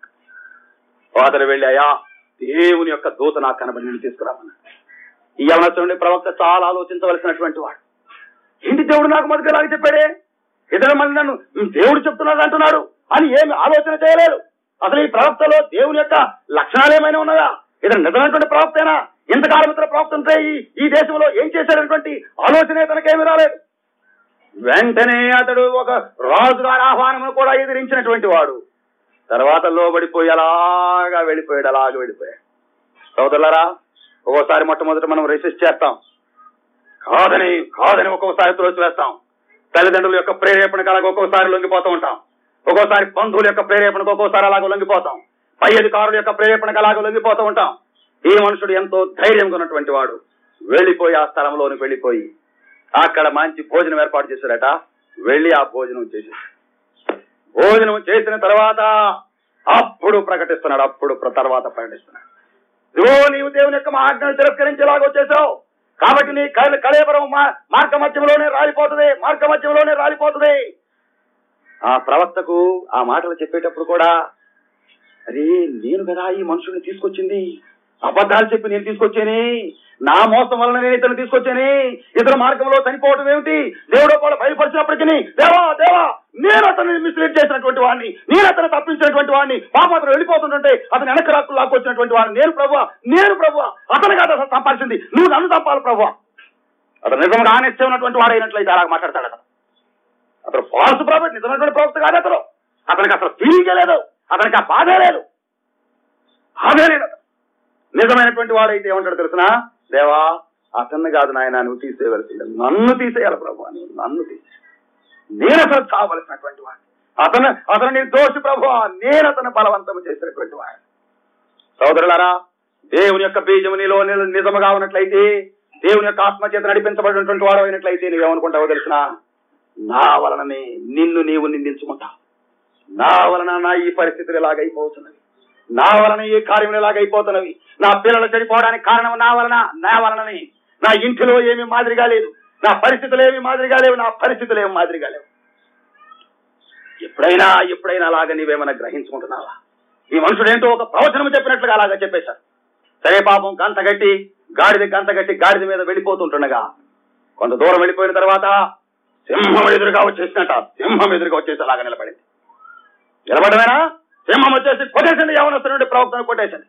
అతను వెళ్ళి అయ్యా దేవుని యొక్క దూత నాకు కనబడి నేను తీసుకురామన్నాడు ఈ యవనస్తుడి ప్రవక్త చాలా ఆలోచించవలసినటువంటి వాడు ఏంటి దేవుడు నాకు మొదటి ఇలాగ చెప్పాడే ఇతడు మళ్ళీ నన్ను దేవుడు చెప్తున్నాడు అంటున్నాడు అని ఏమి ఆలోచన చేయలేదు అసలు ఈ ప్రవక్తలో దేవుని యొక్క లక్షణాలు ఏమైనా ఉన్నాయా ఇతను నిజమైనటువంటి ప్రవక్తేనా ఇంతకాలం ఇతర ప్రవక్త ఉంటే ఈ ఈ దేశంలో ఏం చేశాడటువంటి ఆలోచన తనకేమి రాలేదు వెంటనే అతడు ఒక రాజుగారి ఆహ్వానమును కూడా ఎదిరించినటువంటి వాడు తర్వాత లోబడిపోయి అలాగా వెళ్ళిపోయాడు అలాగా వెళ్ళిపోయాడు సోదరులారా ఒక్కోసారి మొట్టమొదట మనం రెసిస్ట్ చేస్తాం కాదని కాదని ఒక్కొక్కసారి త్రోసివేస్తాం తల్లిదండ్రుల యొక్క ప్రేరేపణకు అలాగ ఒక్కొక్కసారి లొంగిపోతూ ఉంటాం ఒక్కోసారి బంధువుల యొక్క ప్రేరేపణకు ఒక్కోసారి అలాగ లొంగిపోతాం పై అధికారుల యొక్క ప్రేరేపణకు అలాగ లొంగిపోతూ ఉంటాం ఈ మనుషుడు ఎంతో ధైర్యంగా ఉన్నటువంటి వాడు వెళ్ళిపోయి ఆ స్థలంలోనికి వెళ్ళిపోయి అక్కడ మంచి భోజనం ఏర్పాటు చేశాడట వెళ్ళి ఆ భోజనం చేశాడు భోజనం చేసిన తర్వాత అప్పుడు ప్రకటిస్తున్నాడు అప్పుడు ప్ర- తర్వాత ప్రకటిస్తున్నాడు ఇదిగో నీవు దేవుని యొక్క ఆజ్ఞను తిరస్కరించేలాగా వచ్చేసావు కాబట్టి నీ కళ కళేబరం మా- మార్గ మధ్యంలోనే రాలిపోతుంది మార్గ మధ్యంలోనే రాలిపోతుంది ఆ ప్రవక్తకు ఆ మాటలు చెప్పేటప్పుడు కూడా అరే నేను కదా ఈ మనుషుల్ని తీసుకొచ్చింది అబద్ధాలు చెప్పి నేను తీసుకొచ్చాని నా మోసం వలన నేను ఇతను తీసుకొచ్చాని ఇతర మార్గంలో చనిపోవడం ఏమిటి దేవుడు కూడా బయలుపరిచినప్పటికీ దేవా దేవా నేను అతన్ని మిస్లీడ్ చేసినటువంటి వాడిని నేను అతను తప్పించినటువంటి వాడిని పాప అతను వెళ్ళిపోతుంటే అతను వెనక రాకు లాక్కొచ్చినటువంటి వాడిని నేను ప్రభు నేను ప్రభు అతను కాదు అసలు సంపాదించింది నువ్వు నన్ను చంపాలి ప్రభు అతను నిజంగా ఆనెస్టే ఉన్నటువంటి వాడైనట్లయితే అలా మాట్లాడతాడు అతను అతను ఫాల్స్ ప్రాఫిట్ నిజమైనటువంటి ప్రవక్త కాదు అతను అతనికి అసలు ఫీలింగ్ లేదు అతనికి ఆ బాధే లేదు బాధే లేదు అతను. నిజమైనటువంటి వాడైతే ఏమంటాడు తెలిసిన దేవా అతన్ని కాదు నాయన నువ్వు తీసేయవలసింది నన్ను తీసేయాలి ప్రభు నువ్వు నన్ను తీసే నేను అసలు కావలసినటువంటి వాడు అతను అతను నిర్దోషి ప్రభు నేను అతను బలవంతం చేసినటువంటి వాడు సోదరులారా దేవుని యొక్క బీజము నీలో నిల- నిజముగా ఉన్నట్లయితే దేవుని యొక్క ఆత్మ చేత నడిపించబడినటువంటి వాడు అయినట్లయితే నువ్వేమనుకుంటావో తెలిసిన నా వలననే నిన్ను నీవు నిందించుకుంటావు నా వలన నా ఈ పరిస్థితులు ఎలాగైపోతున్నవి నా వలన ఈ కార్యములు ఎలాగైపోతున్నవి నా పిల్లలు చెడిపోవడానికి కారణం నా వలన నా వలననే నా ఇంటిలో ఏమి మాదిరిగా లేదు నా పరిస్థితులు ఏమి మాదిరిగా లేవు నా పరిస్థితులు ఏమి మాదిరిగా లేవు ఎప్పుడైనా ఎప్పుడైనా అలాగ నీవేమైనా గ్రహించుకుంటున్నావా ఈ మనుషుడు ఏంటో ఒక ప్రవచనం చెప్పినట్లుగా అలాగా చెప్పేశారు సరే పాపం గంత గట్టి గాడిద గంత గట్టి గాడిద మీద వెళ్ళిపోతుంటుండగా కొంత దూరం వెళ్ళిపోయిన తర్వాత సింహం ఎదురుగా వచ్చేసినట్ట సింహం ఎదురుగా వచ్చేసి అలాగా నిలబడింది నిలబడమేనా సింహం వచ్చేసి కొట్టేసింది యవనస్తుడి ప్రవక్తను కొట్టేసింది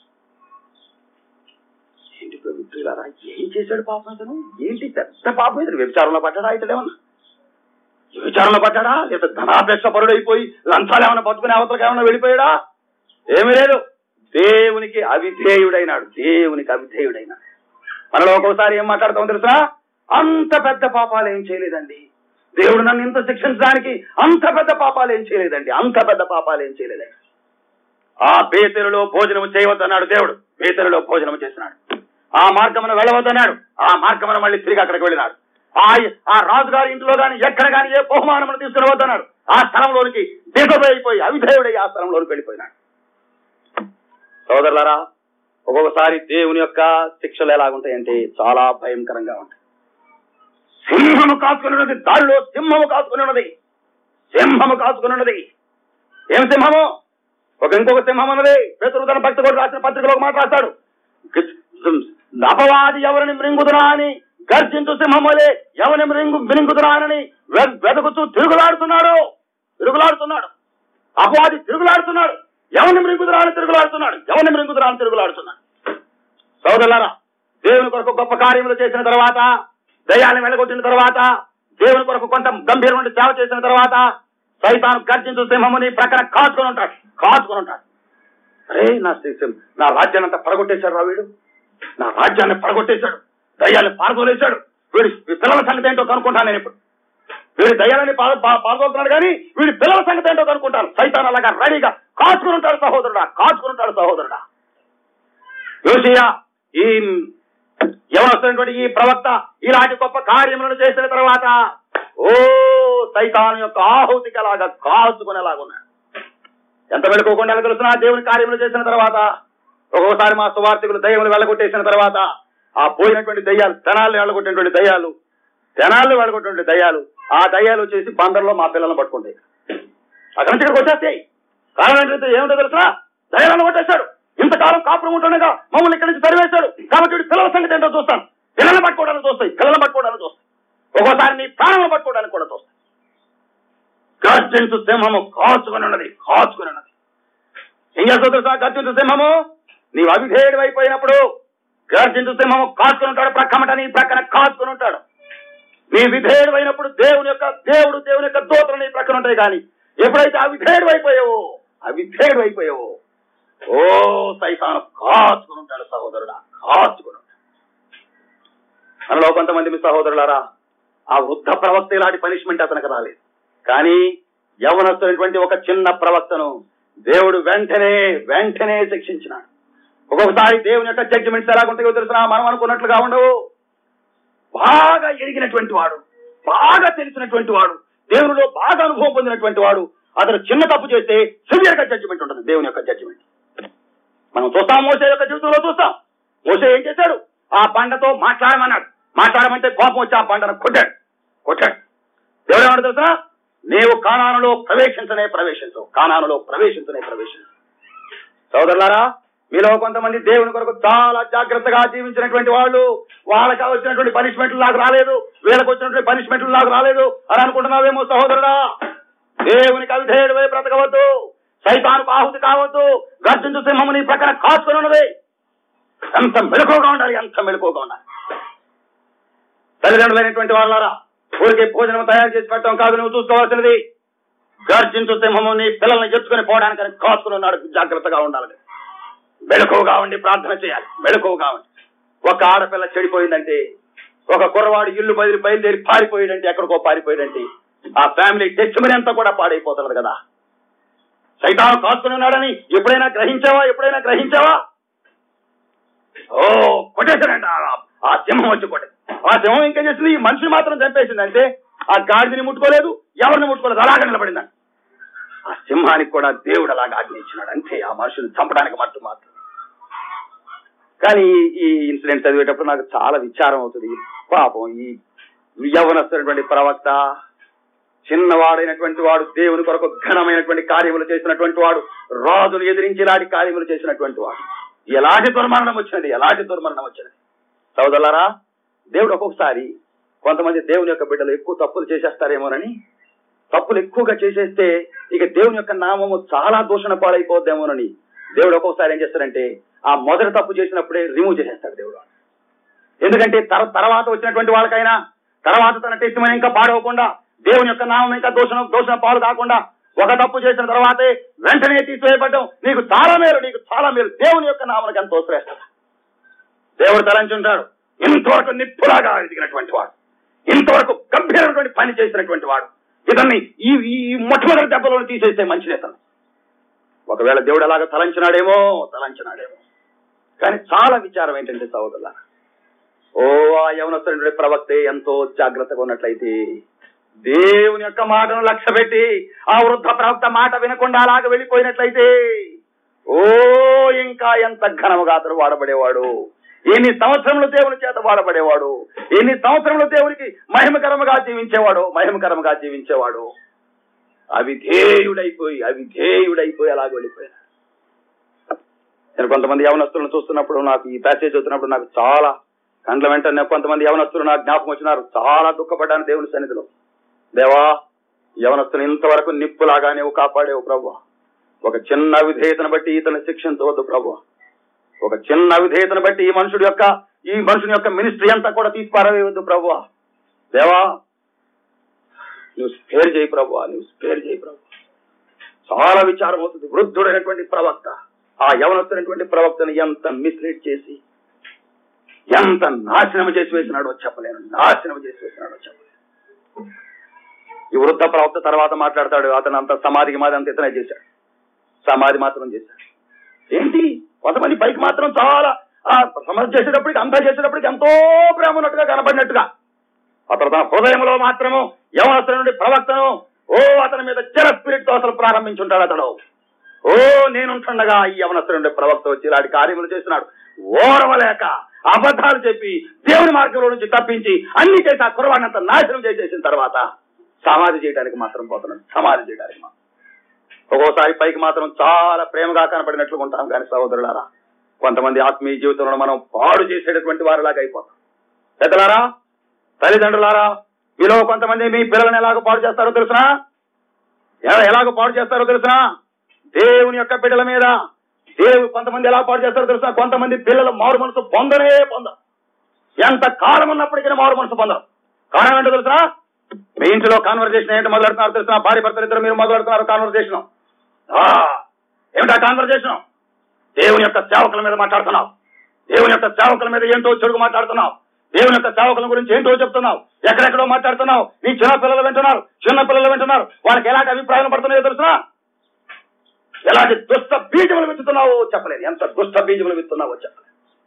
ఏంటి ప్రభుత్వారా ఏం చేశాడు పాపం అతను ఏంటి పెద్ద పాపం ఇతను వ్యభిచారంలో పడ్డాడా ఇతడేమన్నా వ్యభిచారంలో పడ్డాడా లేదా ధనాపేక్ష పరుడైపోయి లంచాలు ఏమైనా పట్టుకునే అవతలకి ఏమైనా వెళ్ళిపోయాడా ఏమీ లేదు దేవునికి అవిధేయుడైనాడు దేవునికి అవిధేయుడైనాడు మనలో ఒక్కోసారి ఏం మాట్లాడతామో తెలుసా అంత పెద్ద పాపాలు ఏం చేయలేదండి దేవుడు నన్ను ఇంత శిక్షించడానికి అంత పెద్ద పాపాలు ఏం చేయలేదండి అంత పెద్ద పాపాలు ఏం చేయలేదండి ఆ పేతరులో భోజనం చేయవద్దన్నాడు దేవుడు పేతరులో భోజనం చేసినాడు ఆ మార్గమును వెళ్ళవద్దన్నాడు ఆ మార్గమును మళ్ళీ తిరిగి అక్కడికి వెళ్ళినాడు ఆ ఆ రాజుగారి ఇంట్లో గాని ఎక్కడ గాని ఏ బహుమానమును తీసుకుని వద్దన్నాడు ఆ స్థలంలోనికి దిగబోయిపోయి అవిధేయుడై ఆ స్థలంలోనికి వెళ్ళిపోయినాడు సోదరులారా ఒక్కొక్కసారి దేవుని యొక్క శిక్షలు ఎలాగుంటాయంటే చాలా భయంకరంగా ఉంటాయి సింహము కాచుకుని ఉన్నది దారిలో సింహము కాచుకుని ఉన్నది సింహము కాచుకుని ఉన్నది ఏం సింహము ఒక ఇంకొక సింహం ఉన్నది పేతురు తన భక్తి కూడా రాసిన పత్రికలో ఒక మాట రాస్తాడు అపవాది ఎవరిని మృంగుదురా అని గర్జించు సింహములే ఎవరిని మృంగు మృంగుదురా అని వె- వెతుకుతూ తిరుగులాడుతున్నాడు తిరుగులాడుతున్నాడు అపవాది తిరుగులాడుతున్నాడు ఎవరిని మృంగుదురా అని తిరుగులాడుతున్నాడు ఎవరిని మృంగుదురా అని తిరుగులాడుతున్నాడు సోదరులారా దేవుని కొరకు గొప్ప కార్యములు చేసిన తర్వాత దయాన్ని వెళ్ళగొట్టిన తర్వాత దేవుని కొరకు కొంత గంభీరమైన సేవ చేసిన తర్వాత సైతాను గర్జించు సింహముని ప్రక్కన కాచుకొని ఉంటాడు కాచుకొని ఉంటాడు అరే నా సింహం నా రాజ్యాన్ని అంతా పడగొట్టేశాడు రా వీడు నా రాజ్యాన్ని పడగొట్టేశాడు దయ్యాన్ని పారదోలేశాడు వీడి వీడి పిల్లల సంగతి ఏంటో కనుక్కుంటాను నేను ఇప్పుడు వీడి దయ్యాలని పాల్గొతున్నాడు కానీ వీడి పిల్లల సంగతి ఏంటో కనుక్కుంటాను సైతాన్ అలాగా రెడీగా కాచుకుని ఉంటాడు సహోదరుడా కాచుకుని ఉంటాడు సహోదరుడా యోషియా ఈ ఎవరొస్తున్నటువంటి ఈ ప్రవక్త ఇలాంటి గొప్ప కార్యములను చేసిన తర్వాత ఓ సైతాను యొక్క ఆహుతికి అలాగా కాచుకునేలాగున్నాడు ఎంత వెళ్ళుకోకుండా ఎలా తెలుసునా దేవుని కార్యములు చేసిన తర్వాత ఒక్కోసారి మా సువార్థికులు దయ్యములు వెళ్ళగొట్టేసిన తర్వాత ఆ పోయినటువంటి దయ్యాలు తెనాలు వెళ్ళగొట్టినటువంటి దయ్యాలు తెనాలు వెళ్ళగొట్టినటువంటి దయ్యాలు ఆ దయ్యాలు వచ్చేసి బందర్లో మా పిల్లలను పట్టుకుంటాయి అక్కడి నుంచి ఇక్కడికి వచ్చేస్తాయి కారణం ఏంటంటే ఏమిటో తెలుసా దయ్యాలను కొట్టేశాడు ఇంతకాలం కాపురం ఉంటుండగా మమ్మల్ని ఇక్కడి నుంచి తరివేశాడు కాబట్టి వీడి పిల్లల సంగతి ఏంటో చూస్తాను పిల్లల్ని పట్టుకోవడానికి చూస్తాయి పిల్లల్ని పట్టుకోవడానికి చూస్తాయి ఒక్కోసారి నీ ప్రాణాలను పట్టుకోవడానికి కూడా చూస్తాయి గర్జించు సింహము కాచుకుని ఉన్నది కాచుకుని ఉన్నది ఏం చేస్తావు తెలుసా గర్జించు సింహము నీవు అవిధేయుడు అయిపోయినప్పుడు గర్జించు సింహము కాచుకుని ఉంటాడు ప్రక్కమట నీ ప్రక్కన కాచుకుని ఉంటాడు నీ విధేయుడు అయినప్పుడు దేవుని యొక్క దేవుడు దేవుని యొక్క దోతలు నీ ప్రక్కన ఉంటాయి కానీ ఎప్పుడైతే అవిధేయుడు అయిపోయావో అవిధేయుడు అయిపోయావో ఓ సైతాను కాచుకుని ఉంటాడు సహోదరుడా కాచుకుని ఉంటాడు మనలో కొంతమంది మీ సహోదరులారా ఆ వృద్ధ ప్రవక్త ఇలాంటి పనిష్మెంట్ అతనికి రాలేదు కానీ యవనస్తున్నటువంటి ఒక చిన్న ప్రవక్తను దేవుడు వెంటనే వెంటనే శిక్షించినాడు ఒక్కొక్కసారి దేవుని యొక్క జడ్జిమెంట్స్ ఎలాగుంటాయో తెలిసిన మనం అనుకున్నట్లుగా ఉండవు బాగా ఎరిగినటువంటి వాడు బాగా తెలిసినటువంటి వాడు దేవునిలో బాగా అనుభవం పొందినటువంటి వాడు అతను చిన్న తప్పు చేస్తే సివియర్ గా జడ్జిమెంట్ ఉంటుంది దేవుని యొక్క జడ్జిమెంట్ మనం చూస్తాం మోసే యొక్క జీవితంలో చూస్తాం మోసే ఏం చేశాడు ఆ బండతో మాట్లాడమన్నాడు మాట్లాడమంటే కోపం వచ్చి ఆ బండను కొట్టాడు కొట్టాడు దేవుడు ఏమన్నా తెలుసా నీవు కానానులో ప్రవేశించనే ప్రవేశించవు కానానులో ప్రవేశించనే ప్రవేశించు సోదరులారా మీలో కొంతమంది దేవుని కొరకు చాలా జాగ్రత్తగా జీవించినటువంటి వాళ్ళు వాళ్ళకి వచ్చినటువంటి పనిష్మెంట్లు నాకు రాలేదు వీళ్ళకి వచ్చినటువంటి పనిష్మెంట్లు నాకు రాలేదు అని అనుకుంటున్నావేమో సహోదరుడా దేవునికి అవిధేయుడివై బ్రతకవద్దు సైతానికి ఆహుతి కావద్దు గర్జించు సింహము నీ ప్రక్కన కాచుకుని ఉన్నది ఎంత మెలకుగా ఉండాలి ఎంత మెలకుగా ఉండాలి తల్లిదండ్రులైనటువంటి వాళ్ళారా ఊరికే భోజనం తయారు చేసి పెట్టడం కాదు నువ్వు చూసుకోవాల్సినది గర్జించు సింహము నీ పిల్లల్ని ఎత్తుకుని పోవడానికి కాచుకుని ఉన్నాడు జాగ్రత్తగా ఉండాలని మెలకువగా ఉండి ప్రార్థన చేయాలి మెలకువగా ఉండి ఒక ఆడపిల్ల చెడిపోయిందంటే ఒక కుర్రవాడు ఇల్లు బదిలి బయలుదేరి పారిపోయాడంటే ఎక్కడికో పారిపోయాడంటే ఆ ఫ్యామిలీ టెస్ట్మని అంతా కూడా పాడైపోతున్నది కదా సైతాను కాచుకుని ఉన్నాడని ఎప్పుడైనా గ్రహించావా ఎప్పుడైనా గ్రహించావా ఓ కొట్టేశాడంట ఆ- ఆ సింహం వచ్చి కొట్టే ఆ సింహం ఇంకా చేసింది ఈ మనిషిని మాత్రం చంపేసింది అంటే ఆ గాడిదని ముట్టుకోలేదు ఎవరిని ముట్టుకోలేదు అలాగే నిలబడిందంట ఆ సింహానికి కూడా దేవుడు అలాగా ఆజ్ఞయించినాడు అంతే ఆ మనుషుని చంపడానికి మట్టు మాత్రం కానీ ఈ- ఈ ఇన్సిడెంట్ చదివేటప్పుడు నాకు చాలా విచారం అవుతుంది పాపం ఈ యవనస్తున్నటువంటి ప్రవక్త చిన్నవాడైనటువంటి వాడు దేవుని కొరకు ఘనమైనటువంటి కార్యములు చేసినటువంటి వాడు రాజును ఎదిరించి ఇలాంటి కార్యములు చేసినటువంటి వాడు ఎలాంటి దుర్మరణం వచ్చినది ఎలాంటి దుర్మరణం వచ్చినది సోదరులారా దేవుడు ఒక్కొక్కసారి కొంతమంది దేవుని యొక్క బిడ్డలు ఎక్కువ తప్పులు చేసేస్తారేమోనని తప్పులు ఎక్కువగా చేసేస్తే ఇక దేవుని యొక్క నామము చాలా దూషణ పాలైపోద్దేమోనని దేవుడు ఒక్కొక్కసారి ఏం చేస్తాడంటే ఆ మొదటి తప్పు చేసినప్పుడే రిమూవ్ చేసేస్తాడు దేవుడు ఎందుకంటే తర తర్వాత వచ్చినటువంటి వాళ్ళకైనా తర్వాత తన టెస్ట్ ఇంకా పాడవకుండా దేవుని యొక్క నామం ఇంకా దోషణ దోషణ పాలు కాకుండా ఒక తప్పు చేసిన తర్వాతే వెంటనే తీసివేయబడ్డం నీకు చాలా మేలు నీకు చాలా మేలు దేవుని యొక్క నామనికి ఎంతో శ్రేష్ట దేవుడు తలంచి ఉంటాడు ఇంతవరకు నిప్పులాగా ఎదిగినటువంటి వాడు ఇంతవరకు గంభీరమైనటువంటి పని చేసినటువంటి వాడు ఇతన్ని ఈ ఈ మొట్టమొదటి దెబ్బలో తీసేస్తే మంచిది ఇతను ఒకవేళ దేవుడు అలాగ తలంచినాడేమో తలంచినాడేమో కానీ చాలా విచారం ఏంటంటే సహోదరుల ఓ ఆ యవనస్తుడి ప్రవక్తే ఎంతో జాగ్రత్తగా ఉన్నట్లయితే దేవుని యొక్క మాటను లక్ష్య పెట్టి ఆ వృద్ధ ప్రవక్త మాట వినకుండా అలాగ వెళ్ళిపోయినట్లయితే ఓ ఇంకా ఎంత ఘనముగా అతను వాడబడేవాడు ఎన్ని సంవత్సరములు దేవుని చేత వాడబడేవాడు ఎన్ని సంవత్సరములు దేవునికి మహిమకరముగా జీవించేవాడు మహిమకరముగా జీవించేవాడు అవిధేయుడైపోయి అవిధేయుడైపోయి అలాగ వెళ్ళిపోయాడు నేను కొంతమంది యవనస్తులను చూస్తున్నప్పుడు నాకు ఈ ప్యాసేజ్ చూస్తున్నప్పుడు నాకు చాలా కండ్ల వెంటనే కొంతమంది యవనస్తులు నాకు జ్ఞాపకం వచ్చినారు చాలా దుఃఖపడ్డాను దేవుని సన్నిధిలో దేవా యవనస్తులు ఇంతవరకు నిప్పులాగా నీవు కాపాడేవు ప్రభు ఒక చిన్న విధేయతను బట్టి ఇతను శిక్షించవద్దు ప్రభు ఒక చిన్న విధేయతను బట్టి ఈ మనుషుడి యొక్క ఈ మనుషుని యొక్క మినిస్ట్రీ అంతా కూడా తీసి పారవేయవద్దు ప్రభు దేవా నువ్వు స్పేర్ చేయి ప్రభు నువ్వు స్పేర్ చేయి ప్రభు చాలా విచారం అవుతుంది వృద్ధుడైనటువంటి ప్రవక్త ఆ యవనస్తున్నటువంటి ప్రవక్తను ఎంత మిస్లీడ్ చేసి ఎంత నాశనం చేసి వేసినాడో చెప్పలేను నాశనం చేసి వేసినాడో చెప్పలేను ఈ వృద్ధ ప్రవక్త తర్వాత మాట్లాడతాడు అతను అంత సమాధికి మాది అంత ఇతనే చేశాడు సమాధి మాత్రం చేశాడు ఏంటి కొంతమంది పైకి మాత్రం చాలా ఆ సమాధి చేసేటప్పటికి అంతా చేసేటప్పటికి ఎంతో ప్రేమ ఉన్నట్టుగా కనబడినట్టుగా అతను తన హృదయంలో మాత్రము యవనస్తుల నుండి ప్రవక్తను ఓ అతని మీద చిర స్పిరిట్ తో అసలు ప్రారంభించుంటాడు అతడు ఓ నేనుంటుండగా ఈ యవనస్తుల నుండి ప్రవక్త వచ్చి ఇలాంటి కార్యములు చేస్తున్నాడు ఓరవలేక అబద్ధాలు చెప్పి దేవుని మార్గంలో నుంచి తప్పించి అన్ని చేసి ఆ కురవాడినంత నాశనం చేసేసిన తర్వాత సమాధి చేయడానికి మాత్రం పోతున్నాడు సమాధి చేయడానికి మాత్రం ఒక్కోసారి పైకి మాత్రం చాలా ప్రేమగా కనపడినట్లు ఉంటాం కానీ సహోదరులారా కొంతమంది ఆత్మీయ జీవితంలో మనం పాడు చేసేటటువంటి వారిలాగా అయిపోతాం పెద్దలారా తల్లిదండ్రులారా మీలో కొంతమంది మీ పిల్లల్ని ఎలాగ పాడు చేస్తారో తెలుసునా ఎలా ఎలాగ పాడు చేస్తారో తెలుసునా దేవుని యొక్క బిడ్డల మీద దేవుడు కొంతమంది ఎలా పాడు చేస్తారో తెలుసా కొంతమంది పిల్లలు మారు మనసు పొందనే పొందరు ఎంత కాలం ఉన్నప్పటికీ మారు మనసు పొందరు కారణం ఏంటో తెలుసా మీ ఇంట్లో కాన్వర్జేషన్ ఏంటో మొదలెడుతున్నారు తెలుసా భార్య భర్తలు ఇద్దరు మీరు మొదలెడుతున్నారు కాన్వర్జేషన్ ఏమిటా కాన్వర్జేషన్ దేవుని యొక్క సేవకుల మీద మాట్లాడుతున్నావు దేవుని యొక్క సేవకుల మీద ఏంటో చెడుగు మాట్లాడుతున్నావు దేవుని యొక్క సేవకుల గురించి ఏంటో చెప్తున్నావు ఎక్కడెక్కడో మాట్లాడుతున్నావు నీ చిన్న పిల్లలు వింటున్నారు చిన్న పిల్లలు వింటున్నారు వాళ్ళకి ఎలాంటి అభిప్రాయాలు పడుతున్నాయో తెలుసునా ఎలాంటి దుష్ట బీజములు విత్తుతున్నావో చెప్పలేదు ఎంత దుష్ట బీజములు విత్తున్నావో చెప్పలేదు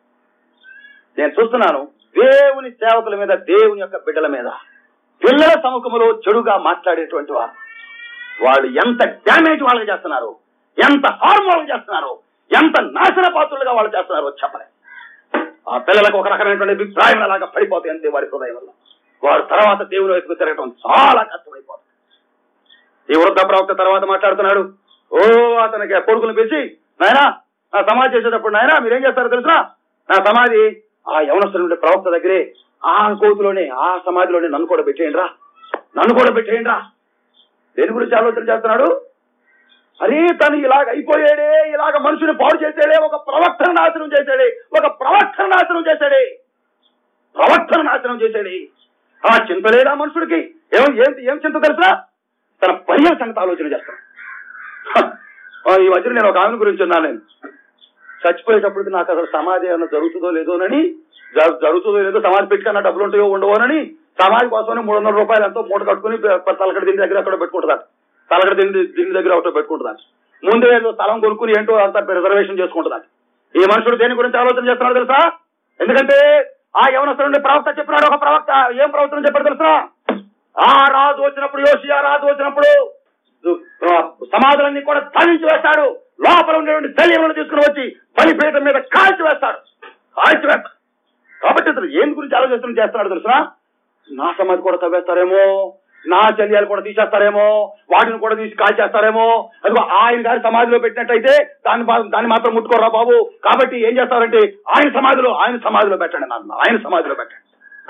నేను చూస్తున్నాను దేవుని సేవకుల మీద దేవుని యొక్క బిడ్డల మీద పిల్లల సముఖంలో చెడుగా మాట్లాడేటువంటి వారు వాళ్ళు ఎంత డ్యామేజ్ వాళ్ళకి చేస్తున్నారు ఎంత హార్మ్ వాళ్ళకి చేస్తున్నారు ఎంత నాశన పాత్రులుగా వాళ్ళు చేస్తున్నారో చెప్పలేదు ఆ పిల్లలకు ఒక రకమైనటువంటి అభిప్రాయం అలాగా పడిపోతాయి అంతే వారి హృదయం వల్ల వారు తర్వాత దేవుని వైపుకు తిరగటం చాలా కష్టమైపోతుంది ఈ వృద్ధ ప్రవక్త తర్వాత మాట్లాడుతున్నాడు ఓ అతనికి కొడుకును పిలిచి నాయనా నా సమాధి చేసేటప్పుడు నాయనా మీరేం చేస్తారో తెలుసా నా సమాధి ఆ యవనస్తుడి ప్రవక్త దగ్గరే ఆ కోతులోనే ఆ సమాధిలోనే నన్ను కూడా పెట్టేయండి రా నన్ను కూడా పెట్టేయండి రా దేని గురించి ఆలోచన చేస్తున్నాడు అరే తను ఇలాగ అయిపోయాడే ఇలాగ మనుషుని పాడు చేసాడే ఒక ప్రవక్తను నాశనం చేశాడే ఒక ప్రవక్తను నాశనం చేశాడే ప్రవక్తను నాశనం చేశాడే ఆ చింత లేదా మనుషుడికి ఏం ఏం ఏం చింత తెలుసా తన పర్యాల సంగతి ఆలోచన చేస్తాను హ, ఆ, ఈ మధ్యన నేను ఒక ఆమె గురించి ఉన్నాను నేను చచ్చిపోయేటప్పటికి నాకు అసలు సమాధి ఏమైనా జరుగుతుందో లేదోనని జ- జరుగుతుందో లేదో సమాధి పెట్టుకున్న డబ్బులు ఉంటాయో ఉండవోనని సమాధి కోసమని మూడు వందల రూపాయలు ఎంతో మూట కట్టుకుని ప- తలకడ దీని దగ్గర అక్కడ పెట్టుకుంటుందాను తలకడ దీని దీని దగ్గర ఒకటో పెట్టుకుంటుందాను ముందే ఏదో స్థలం కొనుక్కుని ఏంటో అంత రిజర్వేషన్ చేసుకుంటుందాను ఈ మనుషుడు దేని గురించి ఆలోచన చేస్తున్నాడు తెలుసా ఎందుకంటే ఆ యవనస్తుడు నుండి ప్రవక్త చెప్పినాడు ఒక ప్రవక్త ఏం ప్రవక్తను చెప్పాడు తెలుసా ఆ రాజు వచ్చినప్పుడు యోషియా రాజు వచ్చినప్పుడు ఆ, సమాధులన్నీ కూడా తలించి వేస్తాడు లోపల ఉండేటువంటి శల్యములను తీసుకుని వచ్చి బలిపీఠం మీద కాల్చి వేస్తాడు కాల్చి వేస్తాడు కాబట్టి అతను ఏం గురించి ఆలోచన చేస్తున్నాడు తెలుసా నా సమాధి కూడా తవ్వేస్తారేమో నా చర్యలు కూడా తీసేస్తారేమో వాటిని కూడా తీసి కాల్చేస్తారేమో అదిగో ఆయన గారి సమాధిలో పెట్టినట్టయితే దాన్ని మా- దాన్ని మాత్రం ముట్టుకోరా బాబు కాబట్టి ఏం చేస్తారంటే ఆయన సమాధిలో ఆయన సమాధిలో పెట్టండి నన్ను ఆయన సమాధిలో పెట్టండి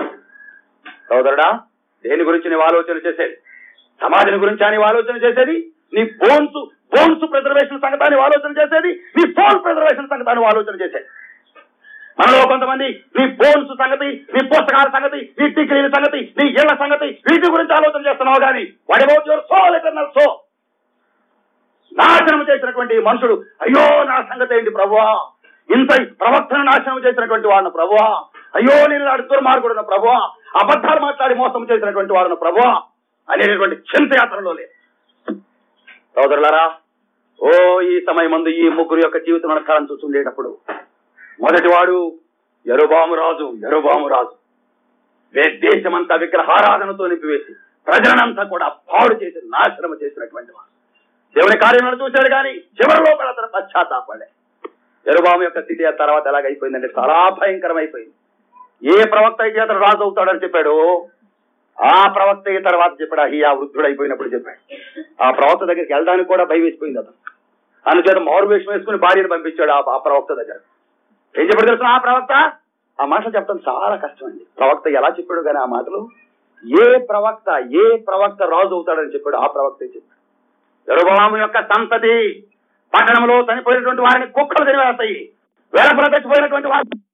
సోదరుడా దేని గురించి నీవు ఆలోచన చేసేది సమాధిని గురించి అని ఆలోచన చేసేది నీ బోన్స్ బోన్స్ ప్రిజర్వేషన్ సంగతాన్ని ఆలోచన చేసేది నీ సోల్ ప్రిజర్వేషన్ సంగతాన్ని ఆలోచన చేసేది మనలో కొంతమంది నీ బోన్స్ సంగతి నీ పుస్తకాల సంగతి నీ డిగ్రీల సంగతి నీ ఇళ్ల సంగతి వీటి గురించి ఆలోచన చేస్తున్నావు కానీ what about your soul eternal so నాశనం చేసినటువంటి మనుషుడు అయ్యో నా సంగతి ఏంటి ప్రభువా ఇంత ప్రవక్తను నాశనం చేసినటువంటి వాడిన ప్రభువా అయ్యో నేను నాడు దుర్మార్గుడున్న ప్రభువా అబద్ధాలు మాట్లాడి మోసం చేసినటువంటి వాడున ప్రభువా అనేటటువంటి చింతయాత్రలో లేదు సోదరులారా ఓ ఈ సమయం ముందు ఈ ముగ్గురు యొక్క జీవితం కాలం చూస్తుండేటప్పుడు మొదటివాడు ఎరుబాము రాజు ఎరుబాము రాజు వే- దేశమంతా విగ్రహారాధనతో నింపివేసి ప్రజలనంతా కూడా పాడు చేసి నాశనం చేసినటువంటి వాడు దేవుని కార్యములను చూశాడు కానీ చివరిలో కూడా అతను పశ్చాత్తాపడే ఎరుబాము యొక్క స్థితి ఆ తర్వాత ఎలాగైపోయిందంటే చాలా భయంకరం అయిపోయింది ఏ ప్రవక్త అయితే అతను రాజు అవుతాడని చెప్పాడు ఆ ప్రవక్త ఈ తర్వాత చెప్పాడు అయ్యి ఆ వృద్ధుడు అయిపోయినప్పుడు చెప్పాడు ఆ ప్రవక్త దగ్గరికి వెళ్ళడానికి కూడా భయం వేసిపోయింది అతను అందుచేత మారు వేషం వేసుకుని భార్యను పంపించాడు ఆ ఆ ప్రవక్త దగ్గర ఏం చెప్పాడు తెలుసు ఆ ప్రవక్త ఆ మాటలు చెప్పడం చాలా కష్టం అండి ప్రవక్త ఎలా చెప్పాడు కానీ ఆ మాటలు ఏ ప్రవక్త ఏ ప్రవక్త రాజు అవుతాడని చెప్పాడు ఆ ప్రవక్త చెప్పాడు యెరొబెయాము యొక్క సంతతి పట్టణంలో చనిపోయినటువంటి వారిని కుక్కలు తినివేస్తాయి వేలపుల చచ్చిపోయినటువంటి వారిని